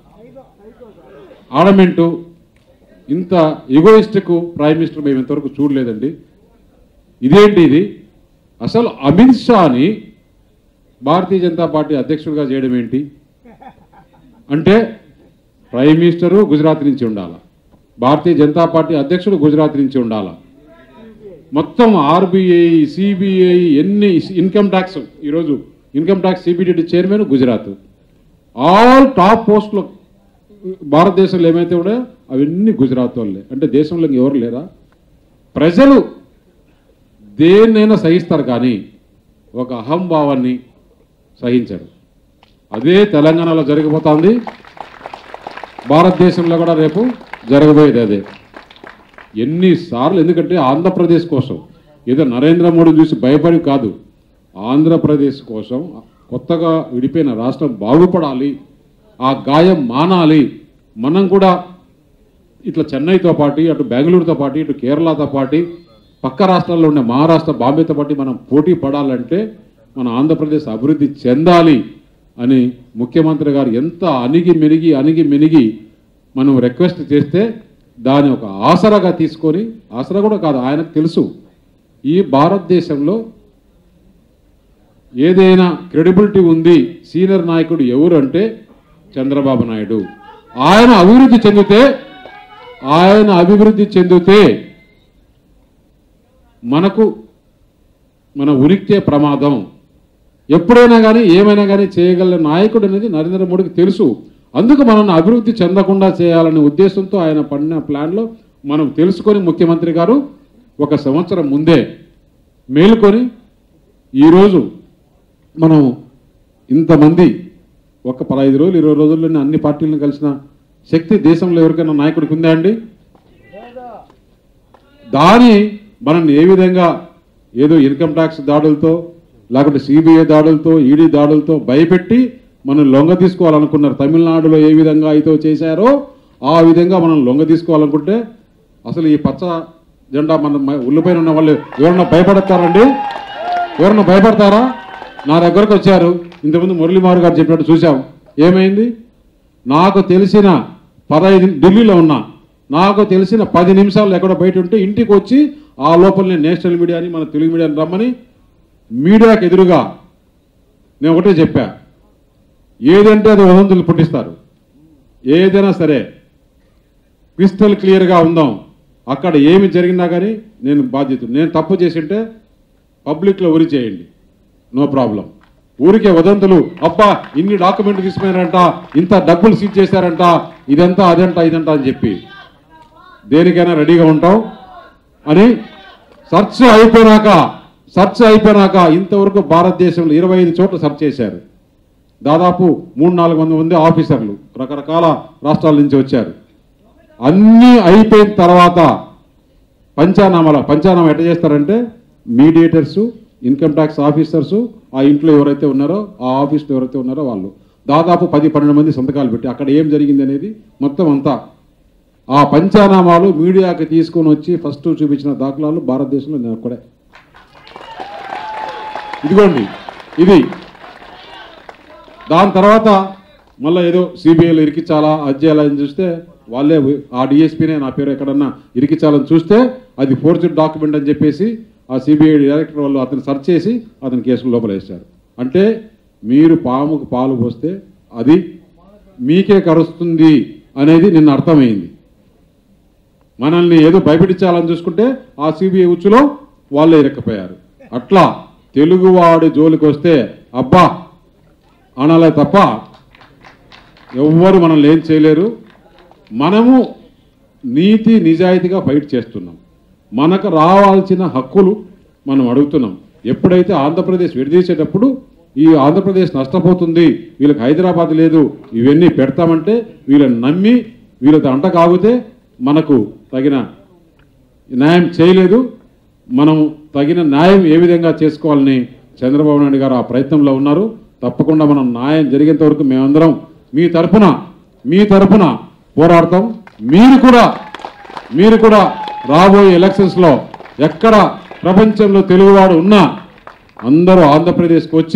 ఆడమెంటు ఇంత ఎగోయిస్టిక్ ప్రైమ్ మినిస్టర్ మేము ఇంతవరకు చూడలేదండి ఇదేంటి ఇది అసలు అమిత్ షాని భారతీయ జనతా పార్టీ అధ్యక్షుడిగా చేయడం ఏంటి అంటే ప్రైమ్ మినిస్టరు గుజరాత్ నుంచి ఉండాలా భారతీయ జనతా పార్టీ అధ్యక్షుడు గుజరాత్ నుంచి ఉండాలా మొత్తం ఆర్బీఐ సిబిఐ ఎన్ని ఇన్కమ్ ట్యాక్స్ ఈరోజు income tax CBDT chairman Gujarat all top పోస్టులు భారతదేశంలో ఏమైతే ఉన్నాయో అవన్నీ గుజరాత్ వాళ్ళే అంటే దేశంలో ఎవరు లేరా ప్రజలు దేన్నైనా సహిస్తారు కానీ ఒక అహంభావాన్ని సహించరు అదే తెలంగాణలో జరిగిపోతుంది భారతదేశంలో కూడా రేపు జరగబోయేది అదే ఎన్నిసార్లు ఎందుకంటే ఆంధ్రప్రదేశ్ కోసం ఏదో నరేంద్ర మోడీ చూసి భయపడి కాదు ఆంధ్రప్రదేశ్ కోసం కొత్తగా విడిపోయిన రాష్ట్రం బాగుపడాలి ఆ గాయం మానాలి మనం కూడా ఇట్లా చెన్నైతో పాటు అటు బెంగళూరుతో పాటు ఇటు కేరళతో పాటు పక్క రాష్ట్రాల్లో ఉండే మహారాష్ట్ర బాంబేతో పాటు మనం పోటీ పడాలంటే మన ఆంధ్రప్రదేశ్ అభివృద్ధి చెందాలి అని ముఖ్యమంత్రి గారు ఎంత అణిగి మెనిగి అణిగి మెనిగి మనం రిక్వెస్ట్ చేస్తే దాని ఒక ఆసరాగా తీసుకొని ఆసరా కూడా కాదు ఆయనకు తెలుసు ఈ భారతదేశంలో ఏదైనా క్రెడిబిలిటీ ఉంది సీనియర్ నాయకుడు ఎవరు అంటే చంద్రబాబు నాయుడు ఆయన అభివృద్ధి చెందితే ఆయన అభివృద్ధి చెందితే మనకు మన ఉనికితే ప్రమాదం ఎప్పుడైనా కానీ ఏమైనా కానీ చేయగల నాయకుడు అనేది నరేంద్ర మోడీకి తెలుసు అందుకు మనం అభివృద్ధి చెందకుండా చేయాలనే ఉద్దేశంతో ఆయన పడిన ప్లాన్లో మనం తెలుసుకొని ముఖ్యమంత్రి గారు ఒక సంవత్సరం ముందే మేలుకొని ఈరోజు మనం ఇంతమంది ఒక పదహైదు రోజులు ఇరవై రోజుల్లోనే అన్ని పార్టీలను కలిసిన శక్తి దేశంలో ఎవరికైనా నాయకుడికి ఉందా అండి దాని మనం ఏ విధంగా ఏదో ఇన్కమ్ ట్యాక్స్ దాడులతో లేకపోతే సిబిఐ దాడులతో ఈడీ దాడులతో భయపెట్టి మనం లొంగ తీసుకోవాలనుకున్నారు తమిళనాడులో ఏ విధంగా అయితే చేశారో ఆ విధంగా మనం లొంగ తీసుకోవాలనుకుంటే అసలు ఈ పచ్చ జెండా మన మ- ఉల్లిపైన ఉన్న వాళ్ళు ఎవరన్నా భయపడతారండి ఎవరన్నా భయపడతారా నా దగ్గరకు వచ్చారు ఇంతకుముందు మురళీమారు గారు చెప్పినట్టు చూసాం ఏమైంది నాకు తెలిసిన పదహైదు ఢిల్లీలో ఉన్నా నాకు తెలిసిన పది నిమిషాలు ఎక్కడో బయట ఉంటే ఇంటికి వచ్చి ఆ లోపల నేను నేషనల్ మీడియాని మన తెలుగు మీడియాని రమ్మని మీడియాకి ఎదురుగా నేను ఒకటే చెప్పా ఏదంటే అది వదంతులు పుట్టిస్తారు ఏదైనా సరే క్రిస్టల్ క్లియర్గా ఉందాం అక్కడ ఏమి జరిగినా కానీ నేను బాధ్యత నేను తప్పు చేసింటే పబ్లిక్లో ఉరి చేయండి నో ప్రాబ్లం ఊరికే వదంతులు అబ్బా ఇన్ని డాక్యుమెంట్లు తీసుకున్నారంట ఇంత డబ్బులు సీజ్ చేశారంట ఇదంతా అదంట ఇదంట అని చెప్పి దేనికైనా రెడీగా ఉంటాం అని సెర్చ్ అయిపోయినాక సెర్చ్ అయిపోయినాక ఇంతవరకు భారతదేశంలో ఇరవై ఐదు చోట్ల సెర్చ్ చేశారు దాదాపు మూడు నాలుగు వందల మంది ఆఫీసర్లు రకరకాల రాష్ట్రాల నుంచి వచ్చారు అన్నీ అయిపోయిన తర్వాత పంచానామాల పంచానామా ఎట్లా చేస్తారంటే మీడియేటర్స్ ఇన్కమ్ ట్యాక్స్ ఆఫీసర్స్ ఆ ఇంట్లో ఎవరైతే ఉన్నారో ఆ ఆఫీస్లో ఎవరైతే ఉన్నారో వాళ్ళు దాదాపు పది పన్నెండు మంది సంతకాలు పెట్టి అక్కడ ఏం జరిగింది అనేది మొత్తం అంతా ఆ పంచానామాలు మీడియాకి తీసుకొని వచ్చి ఫస్ట్ చూపించిన దాఖలాలు భారతదేశంలో నేను ఒక్కడే ఇదిగోండి ఇది దాని తర్వాత మళ్ళీ ఏదో సిబిఐలో ఇరికించాలా అది చేయాలని చూస్తే వాళ్ళే ఆ డిఎస్పీనే నా పేరు ఎక్కడన్నా ఇరికించాలని చూస్తే అది ఫోర్జెడ్ డాక్యుమెంట్ అని చెప్పేసి ఆ సిబిఐ డైరెక్టర్ వాళ్ళు అతను సెర్చ్ చేసి అతని కేసులు లోపల వేశారు అంటే మీరు పాముకు పాలు పోస్తే అది మీకే కరుస్తుంది అనేది నిన్న అర్థమైంది మనల్ని ఏదో భయపెట్టించాలని చూసుకుంటే ఆ సిబిఐ ఉచ్చులో వాళ్ళే ఇరక్కపోయారు అట్లా తెలుగువాడి జోలికి వస్తే అబ్బా అనాలే తప్ప ఎవ్వరు మనల్ని ఏం చేయలేరు మనము నీతి నిజాయితీగా ఫైట్ చేస్తున్నాం మనకు రావాల్సిన హక్కులు మనం అడుగుతున్నాం ఎప్పుడైతే ఆంధ్రప్రదేశ్ విడదీసేటప్పుడు ఈ ఆంధ్రప్రదేశ్ నష్టపోతుంది వీళ్ళకి హైదరాబాద్ లేదు ఇవన్నీ పెడతామంటే వీళ్ళని నమ్మి వీళ్ళతో అంట కాగితే మనకు తగిన న్యాయం చేయలేదు మనం తగిన న్యాయం ఏ విధంగా చేసుకోవాలని చంద్రబాబు నాయుడు గారు ఆ ప్రయత్నంలో ఉన్నారు తప్పకుండా మనం న్యాయం జరిగేంత వరకు మేమందరం మీ తరఫున మీ తరఫున పోరాడతాం మీరు కూడా మీరు కూడా రాబోయే ఎలక్షన్స్లో ఎక్కడ ప్రపంచంలో తెలుగువాడు ఉన్నా అందరూ ఆంధ్రప్రదేశ్కి వచ్చి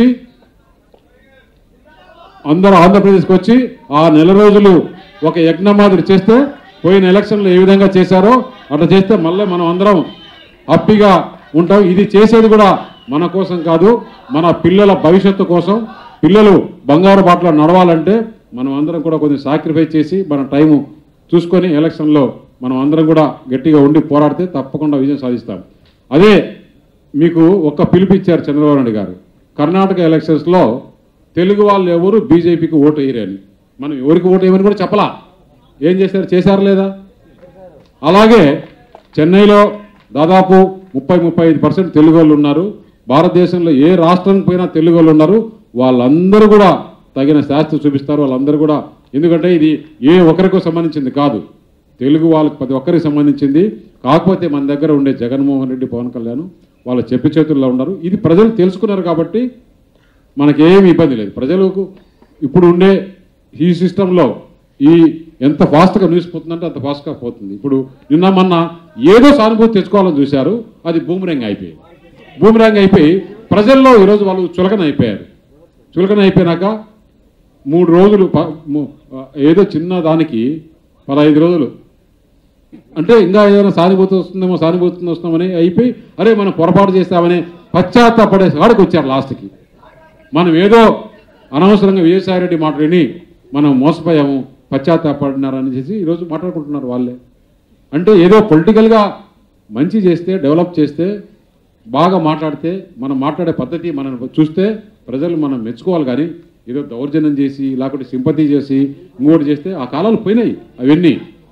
అందరూ ఆంధ్రప్రదేశ్కి వచ్చి ఆ నెల రోజులు ఒక యజ్ఞ మాదిరి చేస్తే పోయిన ఎలక్షన్లో ఏ విధంగా చేశారో అట్లా చేస్తే మళ్ళీ మనం అందరం హ్యాపీగా ఉంటాం ఇది చేసేది కూడా మన కోసం కాదు మన పిల్లల భవిష్యత్తు కోసం పిల్లలు బంగారు బాటలో నడవాలంటే మనం అందరం కూడా కొంచెం సాక్రిఫైస్ చేసి మన టైము చూసుకొని ఎలక్షన్లో మనం అందరం కూడా గట్టిగా ఉండి పోరాడితే తప్పకుండా విజయం సాధిస్తాం అదే మీకు ఒక పిలుపు ఇచ్చారు చంద్రబాబు నాయుడు గారు కర్ణాటక ఎలక్షన్స్లో తెలుగు వాళ్ళు ఎవరు బీజేపీకి ఓటు వేయరని మనం ఎవరికి ఓటు వేయమని కూడా చెప్పలా ఏం చేశారు చేశారు లేదా అలాగే చెన్నైలో దాదాపు ముప్పై ముప్పై ఐదు పర్సెంట్ తెలుగు వాళ్ళు ఉన్నారు భారతదేశంలో ఏ రాష్ట్రం పోయినా తెలుగు వాళ్ళు ఉన్నారు వాళ్ళందరూ కూడా తగిన శాస్త్రం చూపిస్తారు వాళ్ళందరూ కూడా ఎందుకంటే ఇది ఏ ఒక్కరికి సంబంధించింది కాదు తెలుగు వాళ్ళకి ప్రతి ఒక్కరికి సంబంధించింది కాకపోతే మన దగ్గర ఉండే జగన్మోహన్ రెడ్డి పవన్ కళ్యాణ్ వాళ్ళ చెప్పి చేతుల్లో ఉన్నారు ఇది ప్రజలు తెలుసుకున్నారు కాబట్టి మనకేమి ఇబ్బంది లేదు ప్రజలకు ఇప్పుడు ఉండే ఈ సిస్టంలో ఈ ఎంత ఫాస్ట్గా న్యూస్ పోతుందంటే అంత ఫాస్ట్గా పోతుంది ఇప్పుడు నిన్న మొన్న ఏదో సానుభూతి తెచ్చుకోవాలని చూశారు అది బూమరంగ్ అయిపోయింది బూమరంగ్ అయిపోయి ప్రజల్లో ఈరోజు వాళ్ళు చులకన అయిపోయారు చులకన అయిపోయినాక మూడు రోజులు ప- ము- ఏదో చిన్న దానికి పదహైదు రోజులు అంటే ఇంకా ఏదైనా సానుభూతి వస్తుందేమో సానుభూతి వస్తుందేమని అయిపోయి అరే మనం పొరపాటు చేస్తామని పశ్చాత్తాపడే కాడికి వచ్చారు లాస్ట్కి మనం ఏదో అనవసరంగా విజయసాయిరెడ్డి మాట విని మనం మోసపోయాము పశ్చాత్తాపడినారని చేసి ఈరోజు మాట్లాడుకుంటున్నారు వాళ్ళే అంటే ఏదో పొలిటికల్గా మంచి చేస్తే డెవలప్ చేస్తే బాగా మాట్లాడితే మనం మాట్లాడే పద్ధతి మనం చూస్తే ప్రజలు మనం మెచ్చుకోవాలి కానీ ఏదో దౌర్జన్యం చేసి లేకపోతే సింపతి చేసి ఇంకోటి చేస్తే ఆ కాలాలు పోయినాయి అవన్నీ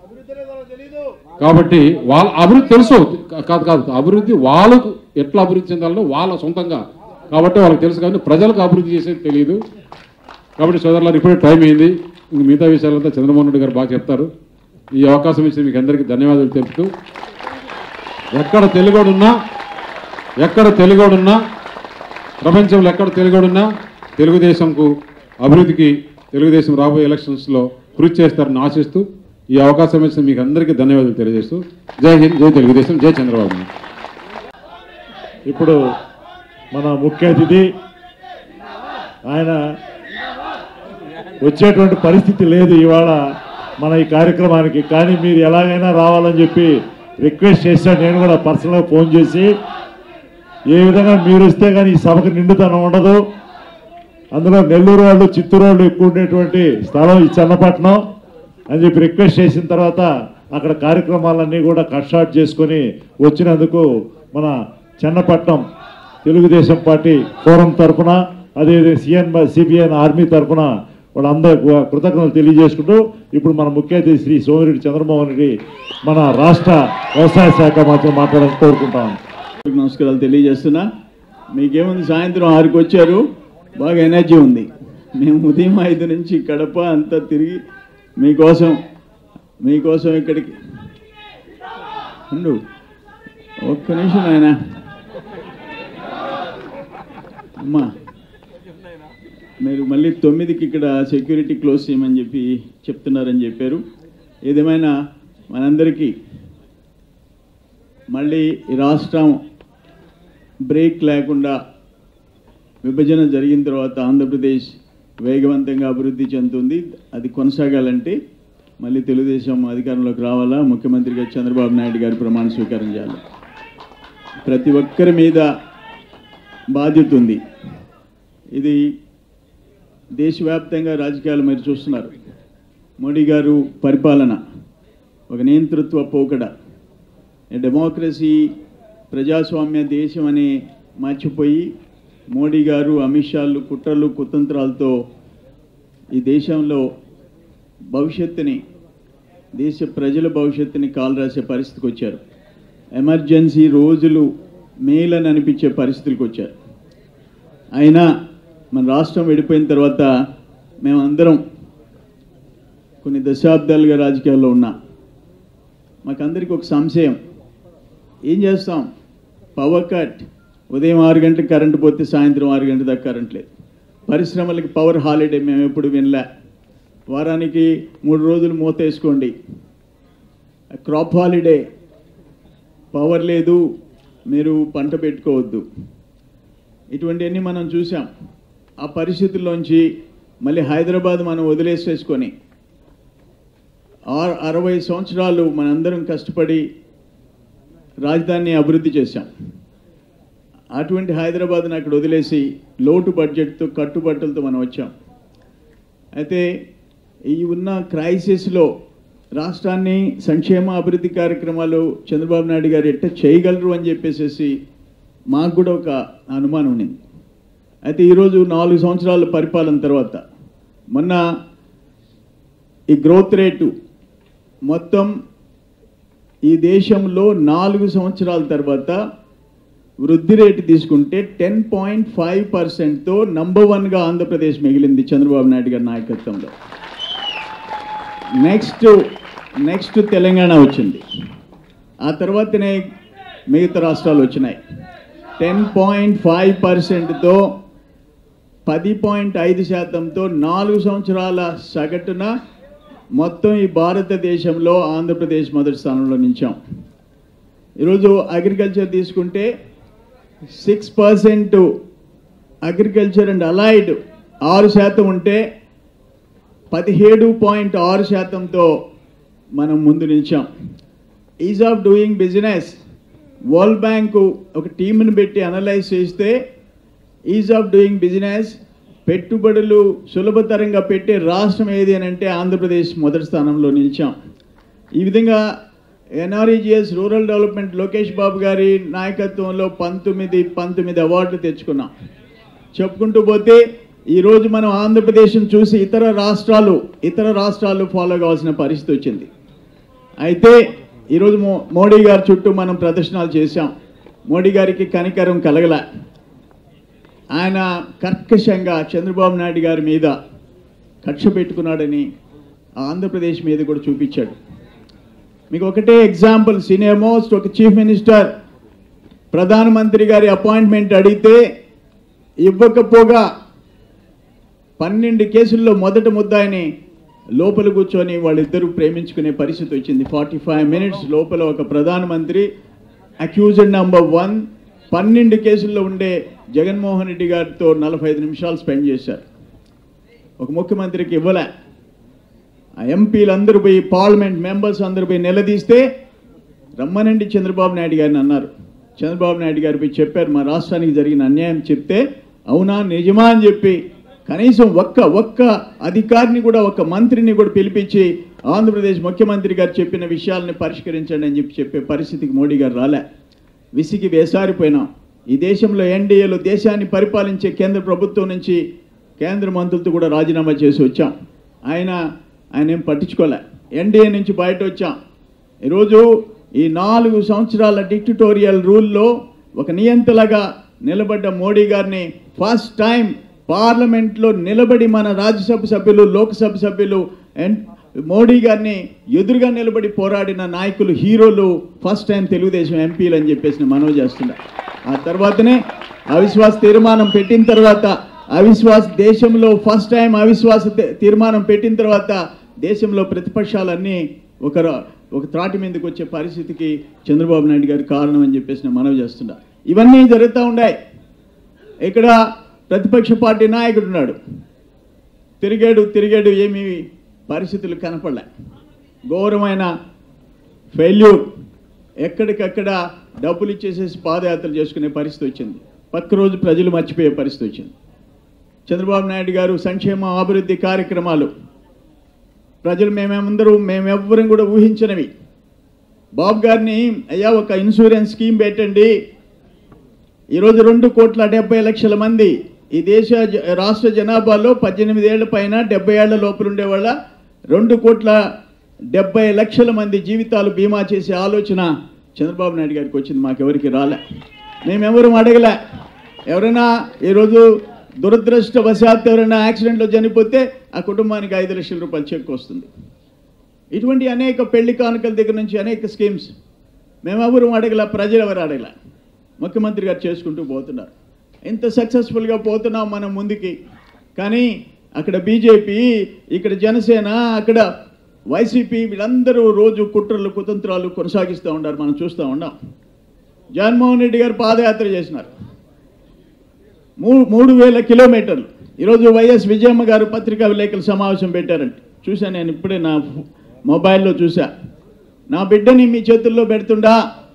కాబట్టి వాళ్ళ అభివృద్ధి తెలుసు కాదు కాదు అభివృద్ధి వాళ్ళకు ఎట్లా అభివృద్ధి చెందాలో వాళ్ళ సొంతంగా కాబట్టి వాళ్ళకి తెలుసు కానీ ప్రజలకు అభివృద్ధి చేసేది తెలియదు కాబట్టి సోదరులారు ఇప్పుడే టైం అయింది ఇంక మిగతా విషయాలంతా చంద్రమోహన్ రెడ్డి గారు బాగా చెప్తారు ఈ అవకాశం ఇచ్చిన మీకు అందరికీ ధన్యవాదాలు తెలుపుతూ ఎక్కడ తెలుగోడున్నా ఎక్కడ తెలుగోడున్నా ప్రపంచంలో ఎక్కడ తెలుగోడున్నా తెలుగుదేశంకు అభివృద్ధికి తెలుగుదేశం రాబోయే ఎలక్షన్స్లో కృషి చేస్తారని ఆశిస్తూ ఈ అవకాశం ఇచ్చిన మీకు అందరికీ ధన్యవాదాలు తెలియజేస్తూ జై హింద్ జై తెలుగుదేశం జై చంద్రబాబు నాయుడు ఇప్పుడు మన ముఖ్య అతిథి ఆయన వచ్చేటువంటి పరిస్థితి లేదు ఇవాళ మన ఈ కార్యక్రమానికి కానీ మీరు ఎలాగైనా రావాలని చెప్పి రిక్వెస్ట్ చేశాను నేను కూడా పర్సనల్గా ఫోన్ చేసి ఏ విధంగా మీరు వస్తే కానీ ఈ సభకు నిండుతనం ఉండదు అందులో నెల్లూరు వాళ్ళు చిత్తూరు వాళ్ళు ఎక్కువ ఉండేటువంటి స్థలం ఈ చన్నపట్నం అని చెప్పి రిక్వెస్ట్ చేసిన తర్వాత అక్కడ కార్యక్రమాలన్నీ కూడా కట్ షార్ట్ చేసుకొని వచ్చినందుకు మన చెన్నపట్నం తెలుగుదేశం పార్టీ ఫోరం తరఫున అదే సిఎన్ సిబిఎన్ ఆర్మీ తరఫున వాళ్ళందరూ కృతజ్ఞతలు తెలియజేసుకుంటూ ఇప్పుడు మన ముఖ్య అతిథి శ్రీ సోమిరెడ్డి చంద్రమోహన్ రెడ్డి మన రాష్ట్ర వ్యవసాయ శాఖ మాత్రం మాట్లాడాలని కోరుకుంటాం అందరికీ నమస్కారాలు తెలియజేస్తున్నా మీకేముంది సాయంత్రం ఆరుకి వచ్చారు బాగా ఎనర్జీ ఉంది మేము ఉదయం ఐదు నుంచి కడప అంతా తిరిగి మీకోసం మీకోసం ఇక్కడికి ఉండు ఒక్క నిమిషం ఆయన అమ్మా మీరు మళ్ళీ తొమ్మిదికి ఇక్కడ సెక్యూరిటీ క్లోజ్ చేయమని చెప్పి చెప్తున్నారని చెప్పారు ఏదేమైనా మనందరికీ మళ్ళీ ఈ రాష్ట్రం బ్రేక్ లేకుండా విభజన జరిగిన తర్వాత ఆంధ్రప్రదేశ్ వేగవంతంగా అభివృద్ధి చెందుతుంది అది కొనసాగాలంటే మళ్ళీ తెలుగుదేశం అధికారంలోకి రావాలా ముఖ్యమంత్రిగా చంద్రబాబు నాయుడు గారు ప్రమాణ స్వీకారం చేయాలి ప్రతి ఒక్కరి మీద బాధ్యత ఉంది ఇది దేశవ్యాప్తంగా రాజకీయాలు మీరు చూస్తున్నారు మోడీ గారు పరిపాలన ఒక నియంతృత్వ పోకడ డెమోక్రసీ ప్రజాస్వామ్య దేశం అని మర్చిపోయి మోడీ గారు అమిత్ షాలు కుట్రలు కుతంత్రాలతో ఈ దేశంలో భవిష్యత్తుని దేశ ప్రజల భవిష్యత్తుని కాలు రాసే పరిస్థితికి వచ్చారు ఎమర్జెన్సీ రోజులు మేలని అనిపించే పరిస్థితులకు వచ్చారు అయినా మన రాష్ట్రం విడిపోయిన తర్వాత మేమందరం కొన్ని దశాబ్దాలుగా రాజకీయాల్లో ఉన్నాం మాకందరికి ఒక సంశయం ఏం చేస్తాం పవర్ కట్ ఉదయం ఆరు గంటలకు కరెంటు పోతే సాయంత్రం ఆరు గంటల దాకా కరెంట్ లేదు పరిశ్రమలకి పవర్ హాలిడే మేము ఎప్పుడు వినలే వారానికి మూడు రోజులు మూత వేసుకోండి క్రాప్ హాలిడే పవర్ లేదు మీరు పంట పెట్టుకోవద్దు ఇటువంటివన్నీ మనం చూసాం ఆ పరిస్థితుల్లోంచి మళ్ళీ హైదరాబాద్ మనం వదిలేసేసుకొని ఆరు అరవై సంవత్సరాలు మనందరం కష్టపడి రాజధానిని అభివృద్ధి చేశాం అటువంటి హైదరాబాద్ని అక్కడ వదిలేసి లోటు బడ్జెట్తో కట్టుబట్టలతో మనం వచ్చాం అయితే ఈ ఉన్న క్రైసిస్లో రాష్ట్రాన్ని సంక్షేమ అభివృద్ధి కార్యక్రమాలు చంద్రబాబు నాయుడు గారు ఎట్ట చేయగలరు అని చెప్పేసి మాకు కూడా ఒక అనుమానం ఉండింది అయితే ఈరోజు నాలుగు సంవత్సరాల పరిపాలన తర్వాత మొన్న ఈ గ్రోత్ రేటు మొత్తం ఈ దేశంలో నాలుగు సంవత్సరాల తర్వాత వృద్ధి రేటు తీసుకుంటే టెన్ పాయింట్ ఫైవ్ పర్సెంట్తో నంబర్ వన్గా ఆంధ్రప్రదేశ్ మిగిలింది చంద్రబాబు నాయుడు గారి నాయకత్వంలో నెక్స్ట్ నెక్స్ట్ తెలంగాణ వచ్చింది ఆ తర్వాతనే మిగతా రాష్ట్రాలు వచ్చినాయి టెన్ పాయింట్ ఫైవ్ పర్సెంట్తో పది పాయింట్ ఐదు శాతంతో నాలుగు సంవత్సరాల సగటున మొత్తం ఈ భారతదేశంలో ఆంధ్రప్రదేశ్ మొదటి స్థానంలో నిలిచాం ఈరోజు అగ్రికల్చర్ తీసుకుంటే six percent agriculture and allied ఆరు శాతం ఉంటే పదిహేడు పాయింట్ ఆరు శాతంతో మనం ముందు నిలిచాం ease of doing business world bank ఒక టీంని పెట్టి అనలైజ్ చేస్తే ఈజ్ ఆఫ్ డూయింగ్ బిజినెస్ పెట్టుబడులు సులభతరంగా పెట్టే రాష్ట్రం ఏది అని అంటే ఆంధ్రప్రదేశ్ మొదటి స్థానంలో నిలిచాం ఈ విధంగా NREGS rural development Lokesh Babu గారి నాయకత్వంలో పంతొమ్మిది పంతొమ్మిది అవార్డులు తెచ్చుకున్నాం చెప్పుకుంటూ పోతే ఈరోజు మనం ఆంధ్రప్రదేశ్ను చూసి ఇతర రాష్ట్రాలు ఇతర రాష్ట్రాలు ఫాలో కావాల్సిన పరిస్థితి వచ్చింది అయితే ఈరోజు మో మోడీ గారి చుట్టూ మనం ప్రదర్శనలు చేశాం మోడీ గారికి కనికరం కలగల ఆయన కర్కశంగా చంద్రబాబు నాయుడు గారి మీద కక్ష పెట్టుకున్నాడని ఆంధ్రప్రదేశ్ మీద కూడా చూపించాడు మీకు ఒకటే ఎగ్జాంపుల్ సీనియర్ మోస్ట్ ఒక చీఫ్ మినిస్టర్ ప్రధానమంత్రి గారి అపాయింట్మెంట్ అడిగితే ఇవ్వకపోగా పన్నెండు కేసుల్లో మొదట ముద్దాయిని లోపల కూర్చొని వాళ్ళిద్దరూ ప్రేమించుకునే పరిస్థితి వచ్చింది ఫార్టీ ఫైవ్ మినిట్స్ లోపల ఒక ప్రధానమంత్రి అక్యూజ్డ్ నంబర్ వన్ పన్నెండు కేసుల్లో ఉండే జగన్మోహన్ రెడ్డి గారితో నలభై ఐదు నిమిషాలు స్పెండ్ చేశారు ఒక ముఖ్యమంత్రికి ఇవ్వలే ఆ ఎంపీలందరూ పోయి పార్లమెంట్ మెంబర్స్ అందరూ పోయి నిలదీస్తే రమ్మనండి చంద్రబాబు నాయుడు గారిని అన్నారు చంద్రబాబు నాయుడు గారు పోయి చెప్పారు మా రాష్ట్రానికి జరిగిన అన్యాయం చెప్తే అవునా నిజమా అని చెప్పి కనీసం ఒక్క ఒక్క అధికారిని కూడా ఒక్క మంత్రిని కూడా పిలిపించి ఆంధ్రప్రదేశ్ ముఖ్యమంత్రి గారు చెప్పిన విషయాలని పరిష్కరించండి అని చెప్పి చెప్పే పరిస్థితికి మోడీ గారు రాలే విసిగి వేసారిపోయినాం ఈ దేశంలో ఎన్డీఏలో దేశాన్ని పరిపాలించే కేంద్ర ప్రభుత్వం నుంచి కేంద్ర మంత్రులతో కూడా రాజీనామా చేసి వచ్చాం ఆయన ఆయన ఏం పట్టించుకోలే ఎన్డీఏ నుంచి బయట వచ్చాం ఈరోజు ఈ నాలుగు సంవత్సరాల డిక్టటోరియల్ రూల్లో ఒక నియంతలాగా నిలబడ్డ మోడీ గారిని ఫస్ట్ టైం పార్లమెంట్లో నిలబడి మన రాజ్యసభ సభ్యులు లోక్సభ సభ్యులు అండ్ మోడీ గారిని ఎదురుగా నిలబడి పోరాడిన నాయకులు హీరోలు ఫస్ట్ టైం తెలుగుదేశం ఎంపీలు అని చెప్పేసి నేను మనవి చేస్తున్నా ఆ తర్వాతనే అవిశ్వాస తీర్మానం పెట్టిన తర్వాత అవిశ్వాస దేశంలో ఫస్ట్ టైం అవిశ్వాస తీ- తీర్మానం పెట్టిన తర్వాత దేశంలో ప్రతిపక్షాలన్నీ ఒక ర- ఒక త్రాటి మీదకి వచ్చే పరిస్థితికి చంద్రబాబు నాయుడు గారి కారణం అని చెప్పేసి నేను మనవి చేస్తున్నా ఇవన్నీ జరుగుతూ ఉన్నాయి ఇక్కడ ప్రతిపక్ష పార్టీ నాయకుడు ఉన్నాడు తిరిగాడు తిరిగాడు ఏమీ పరిస్థితులు కనపడలే ఘోరమైన ఫెయిల్యూర్ ఎక్కడికక్కడ డబ్బులు ఇచ్చేసేసి పాదయాత్రలు చేసుకునే పరిస్థితి వచ్చింది పక్క రోజు ప్రజలు మర్చిపోయే పరిస్థితి వచ్చింది చంద్రబాబు నాయుడు గారు సంక్షేమ అభివృద్ధి కార్యక్రమాలు ప్రజలు మేమేమందరూ మేమెవ్వరం కూడా ఊహించినవి బాబు గారిని అయ్యా ఒక ఇన్సూరెన్స్ స్కీమ్ పెట్టండి ఈరోజు రెండు కోట్ల డెబ్బై లక్షల మంది ఈ దేశ జ- రాష్ట్ర జనాభాలో పద్దెనిమిది ఏళ్ల పైన డెబ్బై ఏళ్ల లోపల ఉండే వాళ్ళ రెండు కోట్ల డెబ్బై లక్షల మంది జీవితాలు బీమా చేసే ఆలోచన చంద్రబాబు నాయుడు గారికి వచ్చింది మాకెవరికి రాలే మేమెవరూ అడగలే ఎవరైనా ఈరోజు దురదృష్టవశాత్తు ఎవరైనా యాక్సిడెంట్లో చనిపోతే ఆ కుటుంబానికి ఐదు లక్షల రూపాయలు చెక్ వస్తుంది ఇటువంటి అనేక పెళ్లి కానుకల దగ్గర నుంచి అనేక స్కీమ్స్ మేమెవరు అడగల ప్రజలు ఎవరు అడగల ముఖ్యమంత్రి గారు చేసుకుంటూ పోతున్నారు ఎంత సక్సెస్ఫుల్గా పోతున్నాం మనం ముందుకి కానీ అక్కడ బీజేపీ ఇక్కడ జనసేన అక్కడ వైసీపీ వీళ్ళందరూ రోజు కుట్రలు కుతంత్రాలు కొనసాగిస్తూ ఉన్నారు మనం చూస్తూ ఉన్నాం జగన్మోహన్ రెడ్డి గారు పాదయాత్ర చేసినారు మూడు మూడు వేల కిలోమీటర్లు ఈరోజు వైఎస్ విజయమ్మ గారు పత్రికా విలేకరుల సమావేశం పెట్టారంట చూసా నేను ఇప్పుడే నా ఫో- మొబైల్లో చూసా నా బిడ్డని మీ చేతుల్లో పెడుతుండా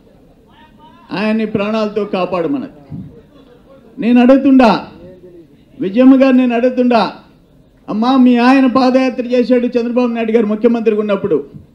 ఆయన్ని ప్రాణాలతో కాపాడమన్నది నేను అడుగుతుండా విజయమ్మ గారు నేను అడుగుతుండా అమ్మా మీ ఆయన పాదయాత్ర చేశాడు చంద్రబాబు నాయుడు గారు ముఖ్యమంత్రిగా ఉన్నప్పుడు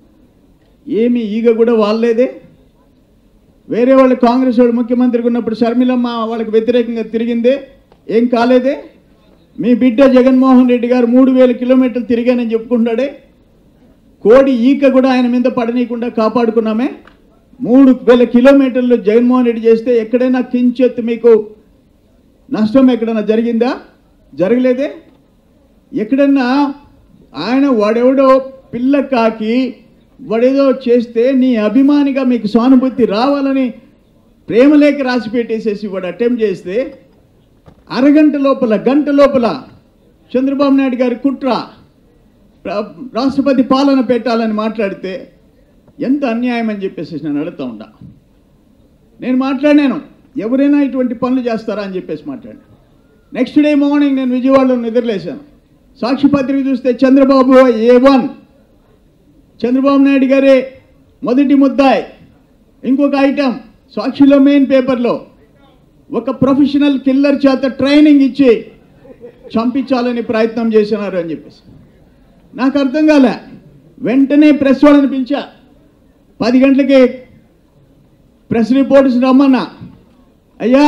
ఏమి ఈగ కూడా వాళ్ళేదే వేరే వాళ్ళు కాంగ్రెస్ వాళ్ళు ముఖ్యమంత్రిగా ఉన్నప్పుడు షర్మిలమ్మ వాళ్ళకి వ్యతిరేకంగా తిరిగిందే ఏం కాలేదే మీ బిడ్డ జగన్మోహన్ రెడ్డి గారు మూడు వేల కిలోమీటర్లు తిరిగానని చెప్పుకుంటాడే కోడి ఈక కూడా ఆయన మీద పడనీయకుండా కాపాడుకున్నామే మూడు వేల కిలోమీటర్లు జగన్మోహన్ రెడ్డి చేస్తే ఎక్కడైనా కించెత్తు మీకు నష్టం ఎక్కడైనా జరిగిందా జరగలేదే ఎక్కడన్నా ఆయన వాడెవడో పిల్ల కాకి వాడేదో చేస్తే నీ అభిమానిగా మీకు సానుభూతి రావాలని ప్రేమలేఖ రాసి పెట్టేసేసి వాడు అటెంప్ట్ చేస్తే అరగంట లోపల గంట లోపల చంద్రబాబు నాయుడు గారి కుట్ర రా- రాష్ట్రపతి పాలన పెట్టాలని మాట్లాడితే ఎంత అన్యాయం అని చెప్పేసి నేను అడుగుతూ ఉంటా నేను మాట్లాడినాను ఎవరైనా ఇటువంటి పనులు చేస్తారా అని చెప్పేసి మాట్లాడాను నెక్స్ట్ డే మార్నింగ్ నేను విజయవాడలో నిద్రలేశాను సాక్షి పత్రిక చూస్తే చంద్రబాబు ఏ వన్ చంద్రబాబు నాయుడు గారే మొదటి ముద్దాయి ఇంకొక ఐటెం సాక్షిలో మెయిన్ పేపర్లో ఒక ప్రొఫెషనల్ కిల్లర్ చేత ట్రైనింగ్ ఇచ్చి చంపించాలని ప్రయత్నం చేసినారు అని చెప్పేసి నాకు అర్థం కాలే వెంటనే ప్రెస్ వాళ్ళని పిలిచా పది గంటలకి ప్రెస్ రిపోర్ట్స్ రమ్మన్నా అయ్యా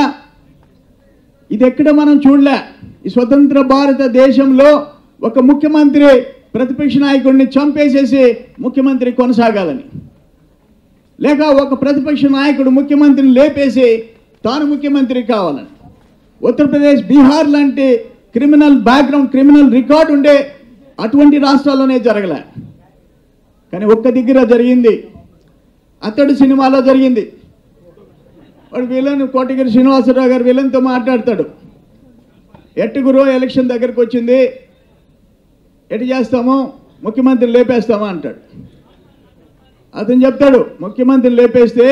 ఇది ఎక్కడ మనం చూడలే ఈ స్వతంత్ర భారతదేశంలో ఒక ముఖ్యమంత్రి ప్రతిపక్ష నాయకుడిని చంపేసేసి ముఖ్యమంత్రి కొనసాగాలని లేక ఒక ప్రతిపక్ష నాయకుడు ముఖ్యమంత్రిని లేపేసి తాను ముఖ్యమంత్రి కావాలని ఉత్తరప్రదేశ్ బీహార్ లాంటి క్రిమినల్ బ్యాక్గ్రౌండ్ క్రిమినల్ రికార్డు ఉండే అటువంటి రాష్ట్రాల్లోనే జరగలే కానీ ఒక్క దగ్గర జరిగింది అతడు సినిమాలో జరిగింది వాడు విలన్ కోటగిరి శ్రీనివాసరావు గారు విలన్తో మాట్లాడతాడు ఎట్టుగురు ఎలక్షన్ దగ్గరకు వచ్చింది ఎటు చేస్తాము ముఖ్యమంత్రిని లేపేస్తామా అంటాడు అతను చెప్తాడు ముఖ్యమంత్రిని లేపేస్తే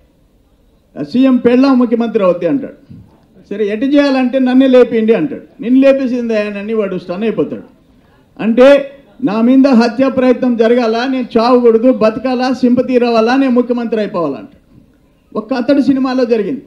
సీఎం పెళ్ళాం ముఖ్యమంత్రి అవుద్ది అంటాడు సరే ఎటు చేయాలంటే నన్నే లేపిండి అంటాడు నిన్ను లేపేసింది ఆయనని వాడు స్టన్ అయిపోతాడు అంటే నా మీద హత్య ప్రయత్నం జరగాల నేను చావకూడదు బతకాలా సింపతి రావాలా నేను ముఖ్యమంత్రి అయిపోవాలంట ఒక్క అతడు సినిమాలో జరిగింది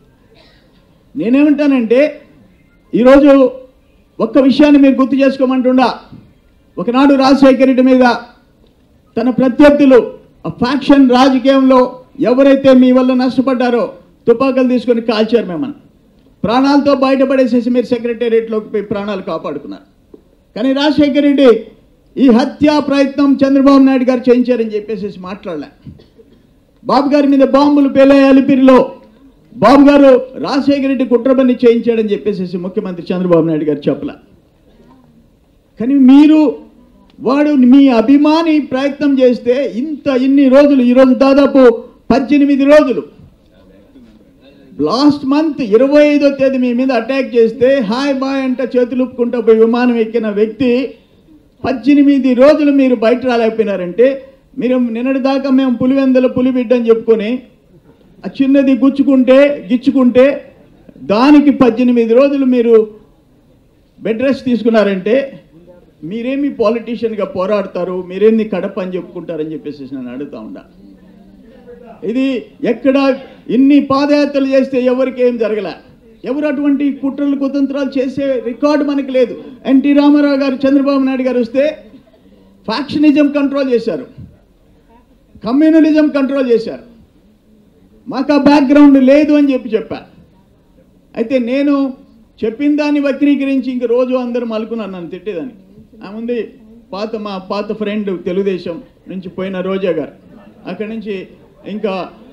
నేనేమంటానంటే ఈరోజు ఒక్క విషయాన్ని మీరు గుర్తు చేసుకోమంటుండా ఒకనాడు రాజశేఖర రెడ్డి మీద తన ప్రత్యర్థులు ఆ ఫ్యాక్షన్ రాజకీయంలో ఎవరైతే మీ వల్ల నష్టపడ్డారో తుపాకులు తీసుకొని కాల్చారు మేమని ప్రాణాలతో బయటపడేసేసి మీరు సెక్రటేరియట్లోకి పోయి ప్రాణాలు కాపాడుకున్నారు కానీ రాజశేఖర రెడ్డి ఈ హత్యా ప్రయత్నం చంద్రబాబు నాయుడు గారు చేయించారని చెప్పేసి మాట్లాడలే బాబు గారి మీద బాంబులు పేలే అలిపిరిలో బాబు గారు రాజశేఖర రెడ్డి కుట్రబన్ని చేయించాడని చెప్పేసి ముఖ్యమంత్రి చంద్రబాబు నాయుడు గారు చెప్పలే కానీ మీరు వాడు మీ అభిమాని ప్రయత్నం చేస్తే ఇంత ఇన్ని రోజులు ఈరోజు దాదాపు పద్దెనిమిది రోజులు లాస్ట్ మంత్ ఇరవై ఐదో తేదీ మీ మీద అటాక్ చేస్తే హాయ్ బాయ్ అంట చేతులు ఊపుకుంటూ పోయి విమానం ఎక్కిన వ్యక్తి పద్దెనిమిది రోజులు మీరు బయట రాలేకపోయినారంటే మీరు నిన్నటి దాకా మేము పులివెందల పులిబిడ్డ అని చెప్పుకొని ఆ చిన్నది గుచ్చుకుంటే గిచ్చుకుంటే దానికి పద్దెనిమిది రోజులు మీరు బెడ్ రెస్ట్ తీసుకున్నారంటే మీరేమి పాలిటీషియన్గా పోరాడతారు మీరేమి కడప అని చెప్పుకుంటారని చెప్పేసి నేను అడుగుతా ఉండా ఇది ఎక్కడ ఇన్ని పాదయాత్రలు చేస్తే ఎవరికి ఏం జరగలే ఎవరు అటువంటి కుట్రలు కుతంత్రాలు చేసే రికార్డు మనకి లేదు ఎన్టీ రామారావు గారు చంద్రబాబు నాయుడు గారు వస్తే ఫ్యాక్షనిజం కంట్రోల్ చేశారు కమ్యూనలిజం కంట్రోల్ చేశారు మాకు ఆ బ్యాక్గ్రౌండ్ లేదు అని చెప్పి చెప్పా అయితే నేను చెప్పిన దాన్ని వక్రీకరించి ఇంక రోజు అందరూ మలుకున్నాను నన్ను తిట్టేదాన్ని ఆ ఉంది పాత మా పాత ఫ్రెండ్ తెలుగుదేశం నుంచి పోయిన రోజా గారు అక్కడి నుంచి ఇంకా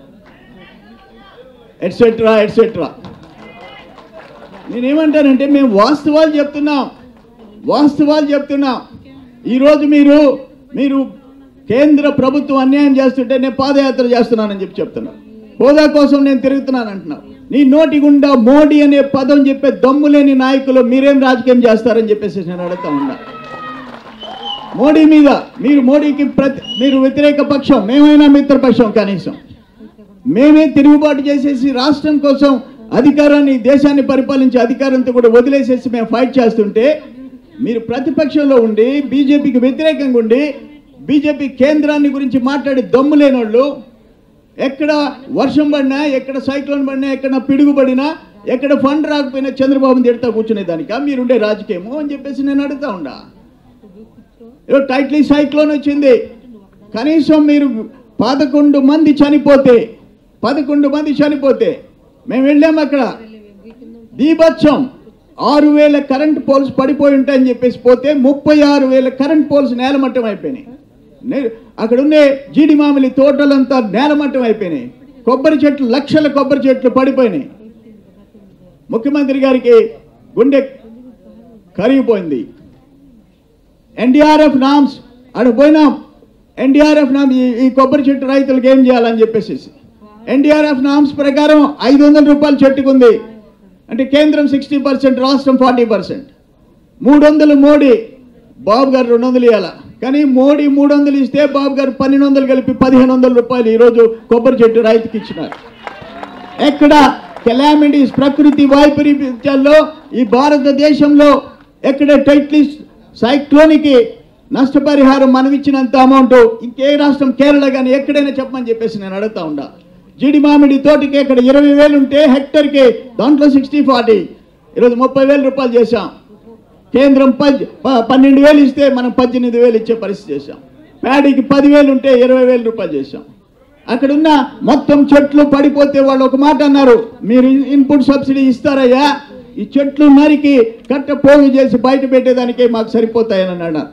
ఎట్సెట్రా ఎట్సెట్రా నేనేమంటానంటే మేము వాస్తవాలు చెప్తున్నాం వాస్తవాలు చెప్తున్నాం ఈరోజు మీరు మీరు కేంద్ర ప్రభుత్వం అన్యాయం చేస్తుంటే నేను పాదయాత్ర చేస్తున్నానని చెప్పి చెప్తున్నాను హోదా కోసం నేను తిరుగుతున్నాను అంటున్నావు నీ నోటి గుండా మోడీ అనే పదం చెప్పే దమ్ము లేని నాయకులు మీరేం రాజకీయం చేస్తారని చెప్పేసి నేను అడుగుతా ఉన్నా మోడీ మీద మీరు మోడీకి ప్రతి మీరు వ్యతిరేక పక్షం మేమైనా మిత్రపక్షం కనీసం మేమే తిరుగుబాటు చేసేసి రాష్ట్రం కోసం అధికారాన్ని దేశాన్ని పరిపాలించే అధికారంతో కూడా వదిలేసేసి మేము ఫైట్ చేస్తుంటే మీరు ప్రతిపక్షంలో ఉండి బీజేపీకి వ్యతిరేకంగా ఉండి బీజేపీ కేంద్రాన్ని గురించి మాట్లాడి దమ్ము లేనోళ్ళు ఎక్కడ వర్షం పడినా ఎక్కడ సైక్లోన్ పడినా ఎక్కడ పిడుగు పడినా ఎక్కడ ఫండ్ రాకపోయినా చంద్రబాబుని తిడతా కూర్చునే దానికా మీరుండే రాజకీయము అని చెప్పేసి నేను అడుగుతా ఉండా ఏదో టైట్లీ సైక్లోన్ వచ్చింది కనీసం మీరు పదకొండు మంది చనిపోతే పదకొండు మంది చనిపోతే మేము వెళ్ళాము అక్కడ దీపత్సం ఆరు వేల కరెంట్ పోల్స్ పడిపోయి ఉంటాయని చెప్పేసి పోతే ముప్పై ఆరు వేల కరెంట్ పోల్స్ నేలమట్టం అయిపోయినాయి నే- అక్కడ ఉండే జీడి మామిలి తోటలంతా నేలమట్టం అయిపోయినాయి కొబ్బరి చెట్లు లక్షల కొబ్బరి చెట్లు పడిపోయినాయి ముఖ్యమంత్రి గారికి గుండె కరిగిపోయింది ఎన్డీఆర్ఎఫ్ నామ్స్ అక్కడ పోయినాం ఎన్డీఆర్ఎఫ్ నామ్స్ ఈ- ఈ కొబ్బరి చెట్టు రైతులకు ఏం చేయాలని చెప్పేసి ఎన్డీఆర్ఎఫ్ నామ్స్ ప్రకారం ఐదు వందల రూపాయలు చెట్టుకుంది అంటే కేంద్రం సిక్స్టీ పర్సెంట్ రాష్ట్రం ఫార్టీ పర్సెంట్ మూడు వందలు మోడీ బాబు గారు రెండు వందలు ఇవ్వాల కానీ మోడీ మూడు వందలు ఇస్తే బాబు గారు పన్నెండు వందలు కలిపి పదిహేను వందల రూపాయలు ఈరోజు కొబ్బరి చెట్టు రైతుకి ఇచ్చినారు ఎక్కడ కెలామిటీస్ ప్రకృతి వైపరీత్యాల్లో ఈ భారతదేశంలో ఎక్కడ టైట్లిస్ట్ సైక్లోనికి నష్టపరిహారం మనం ఇచ్చినంత అమౌంట్ ఇంకే రాష్ట్రం కేరళ కానీ ఎక్కడైనా చెప్పమని చెప్పేసి నేను అడుగుతా ఉండా జీడి మామిడి తోటికి ఇక్కడ ఇరవై వేలు ఉంటే హెక్టర్కి దాంట్లో సిక్స్టీ ఫార్టీ ఈరోజు ముప్పై వేల రూపాయలు చేశాం కేంద్రం పద్ ప- పన్నెండు వేలు ఇస్తే మనం పద్దెనిమిది వేలు ఇచ్చే పరిస్థితి చేశాం ప్యాడీకి పదివేలు ఉంటే ఇరవై వేల రూపాయలు చేశాం అక్కడున్న మొత్తం చెట్లు పడిపోతే వాళ్ళు ఒక మాట అన్నారు మీరు ఇన్- ఇన్పుట్ సబ్సిడీ ఇస్తారయ్యా ఈ చెట్లు నరికి కట్ట పోగు చేసి బయట పెట్టేదానికే మాకు సరిపోతాయని అన్నాడు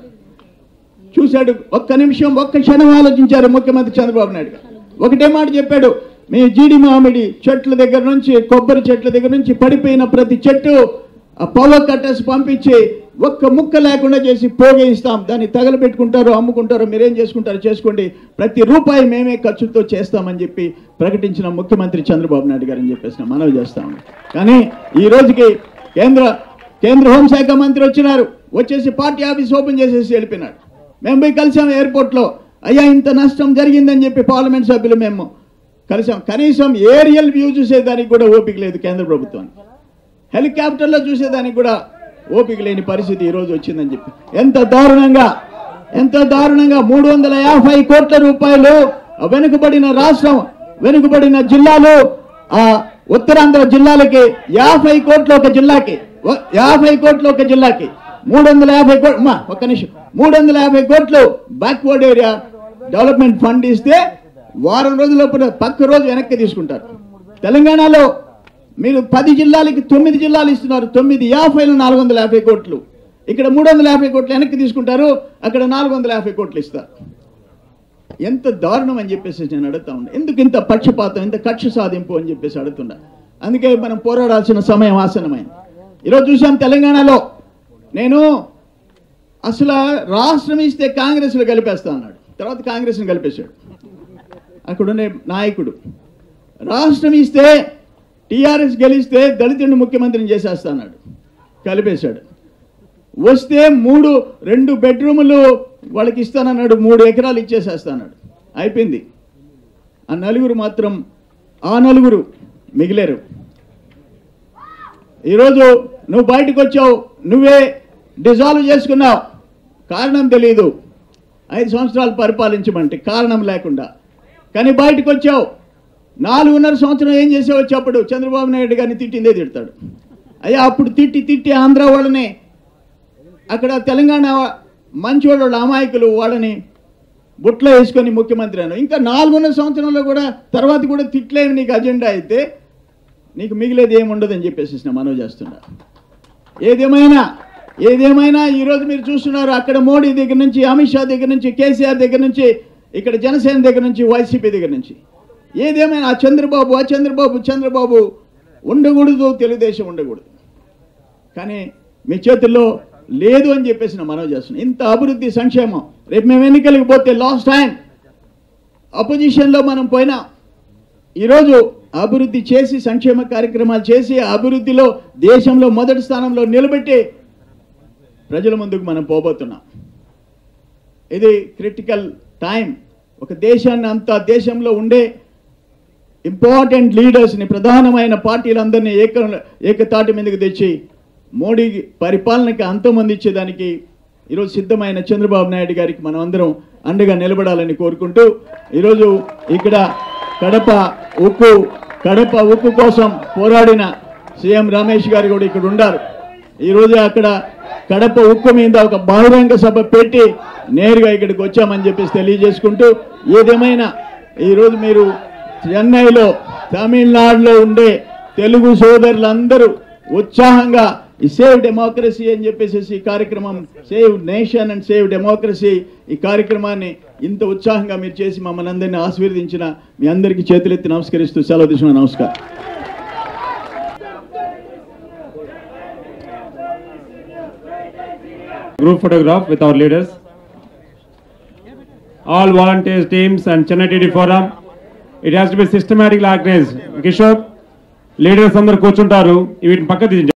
చూశాడు ఒక్క నిమిషం ఒక్క క్షణం ఆలోచించారు ముఖ్యమంత్రి చంద్రబాబు నాయుడు గారు ఒకటే మాట చెప్పాడు మీ జీడి మామిడి చెట్ల దగ్గర నుంచి కొబ్బరి చెట్ల దగ్గర నుంచి పడిపోయిన ప్రతి చెట్టు ఆ పవర్ కట్టర్స్ పంపించి ఒక్క ముక్క లేకుండా చేసి పోగే ఇస్తాం దాన్ని తగలబెట్టుకుంటారో అమ్ముకుంటారో మీరేం చేసుకుంటారో చేసుకోండి ప్రతి రూపాయి మేమే ఖర్చుతో చేస్తామని చెప్పి ప్రకటించిన ముఖ్యమంత్రి చంద్రబాబు నాయుడు గారు అని చెప్పేసి నేను మనవి చేస్తాము కానీ ఈ రోజుకి కేంద్ర కేంద్ర హోంశాఖ మంత్రి వచ్చినారు వచ్చేసి పార్టీ ఆఫీస్ ఓపెన్ చేసేసి వెళ్ళిపోయినాడు మేము పోయి కలిసాం ఎయిర్పోర్ట్లో అయ్యా ఇంత నష్టం జరిగిందని చెప్పి పార్లమెంట్ సభ్యులు మేము కలిసాం కనీసం ఏరియల్ వ్యూ చూసేదానికి కూడా ఓపిక లేదు కేంద్ర ప్రభుత్వానికి హెలికాప్టర్లో చూసేదానికి కూడా ఓపిక లేని పరిస్థితి ఈ రోజు వచ్చిందని చెప్పి ఎంత దారుణంగా ఎంత దారుణంగా మూడు వందల యాభై కోట్ల రూపాయలు ఆ వెనుకబడిన రాష్ట్రం వెనుకబడిన జిల్లాలు ఆ ఉత్తరాంధ్ర జిల్లాలకి యాభై కోట్ల ఒక జిల్లాకి వ- యాభై కోట్ల ఒక జిల్లాకి మూడు వందల యాభై కోట్లు మా ఒక్క నిమిషం మూడు వందల యాభై కోట్లు బ్యాక్వర్డ్ ఏరియా డెవలప్మెంట్ ఫండ్ ఇస్తే వారం రోజుల లోపల పక్క రోజు వెనక్కి తీసుకుంటారు తెలంగాణలో మీరు పది జిల్లాలకి తొమ్మిది జిల్లాలు ఇస్తున్నారు తొమ్మిది యాభైలు నాలుగు వందల యాభై కోట్లు ఇక్కడ మూడు వందల యాభై కోట్లు వెనక్కి తీసుకుంటారు అక్కడ నాలుగు వందల యాభై కోట్లు ఇస్తారు ఎంత దారుణం అని చెప్పేసి నేను అడుగుతా ఉన్నా ఎందుకు ఇంత పక్షపాతం ఇంత కక్ష సాధింపు అని చెప్పేసి అడుగుతున్నా అందుకే మనం పోరాడాల్సిన సమయం ఆసనమైంది ఈరోజు చూసాం తెలంగాణలో నేను అసలు రాష్ట్రం ఇస్తే కాంగ్రెస్లో కలిపేస్తా అన్నాడు తర్వాత కాంగ్రెస్ని కలిపేశాడు అక్కడుండే నాయకుడు రాష్ట్రం ఇస్తే టీఆర్ఎస్ గెలిస్తే దళితుడిని ముఖ్యమంత్రిని చేసేస్తా అన్నాడు కలిపేశాడు వస్తే మూడు రెండు బెడ్రూములు వాళ్ళకి ఇస్తానన్నాడు మూడు ఎకరాలు ఇచ్చేసేస్తాన్నాడు అయిపోయింది ఆ నలుగురు మాత్రం ఆ నలుగురు మిగిలేరు ఈరోజు నువ్వు బయటకు వచ్చావు నువ్వే డిజాల్వ్ చేసుకున్నావు కారణం తెలియదు ఐదు సంవత్సరాలు పరిపాలించమంటే కారణం లేకుండా కానీ బయటకు వచ్చావు నాలుగున్నర సంవత్సరం ఏం చేసావు వచ్చేప్పుడు చంద్రబాబు నాయుడు గారిని తిట్టిందే తిడతాడు అయ్యా అప్పుడు తిట్టి తిట్టి ఆంధ్ర వాళ్ళని అక్కడ తెలంగాణ మంచివాళ్ళు వాళ్ళ అమాయకులు వాళ్ళని బుట్లో వేసుకొని ముఖ్యమంత్రి అను ఇంకా నాలుగున్నర సంవత్సరంలో కూడా తర్వాత కూడా తిట్లేమి నీకు అజెండా అయితే నీకు మిగిలేది ఏమి ఉండదని చెప్పేసి నేను మనవి చేస్తున్నా ఏదేమైనా ఏదేమైనా ఈరోజు మీరు చూస్తున్నారు అక్కడ మోడీ దగ్గర నుంచి అమిత్ షా దగ్గర నుంచి కేసీఆర్ దగ్గర నుంచి ఇక్కడ జనసేన దగ్గర నుంచి వైసీపీ దగ్గర నుంచి ఏదేమైనా ఆ చంద్రబాబు ఆ చంద్రబాబు చంద్రబాబు ఉండకూడదు తెలుగుదేశం ఉండకూడదు కానీ మీ చేతుల్లో లేదు అని చెప్పేసి నేను మనవి చేస్తున్నాను ఇంత అభివృద్ధి సంక్షేమం రేపు మేము ఎన్నికలకు పోతే లాస్ట్ టైం అపోజిషన్లో మనం పోయినా ఈరోజు అభివృద్ధి చేసి సంక్షేమ కార్యక్రమాలు చేసి అభివృద్ధిలో దేశంలో మొదటి స్థానంలో నిలబెట్టి ప్రజల ముందుకు మనం పోబోతున్నాం ఇది క్రిటికల్ టైం ఒక దేశాన్ని అంతా దేశంలో ఉండే ఇంపార్టెంట్ లీడర్స్ని ప్రధానమైన పార్టీలందరినీ ఏక ఏకతాటి మీదకి తెచ్చి మోడీ పరిపాలనకి అంతమందించేదానికి ఈరోజు సిద్ధమైన చంద్రబాబు నాయుడు గారికి మనం అందరం అండగా నిలబడాలని కోరుకుంటూ ఈరోజు ఇక్కడ కడప ఉక్కు కడప ఉక్కు కోసం పోరాడిన సీఎం రమేష్ గారు కూడా ఇక్కడ ఉండారు ఈరోజు అక్కడ కడప ఉక్కు మీద ఒక బహిరంగ సభ పెట్టి నేరుగా ఇక్కడికి వచ్చామని చెప్పేసి తెలియజేసుకుంటూ ఏదేమైనా ఈరోజు మీరు చెన్నైలో తమిళనాడులో ఉండే తెలుగు సోదరులందరూ ఉత్సాహంగా ఈ సేవ్ డెమోక్రసీ అని చెప్పేసి ఈ కార్యక్రమం save nation and save democracy ఈ కార్యక్రమాన్ని ఇంత ఉత్సాహంగా మీరు చేసి మమ్మల్ని అందరినీ ఆశీర్వదించిన మీ అందరికీ చేతులెత్తి నమస్కరిస్తూ సెలవు తీసుకున్న నమస్కారం group photograph with our leaders. All volunteers, teams and Chennai TD Forum. It has to be systematically organized. Kishore, leaders అందరు కూర్చుంటారు వీటిని పక్క తీసి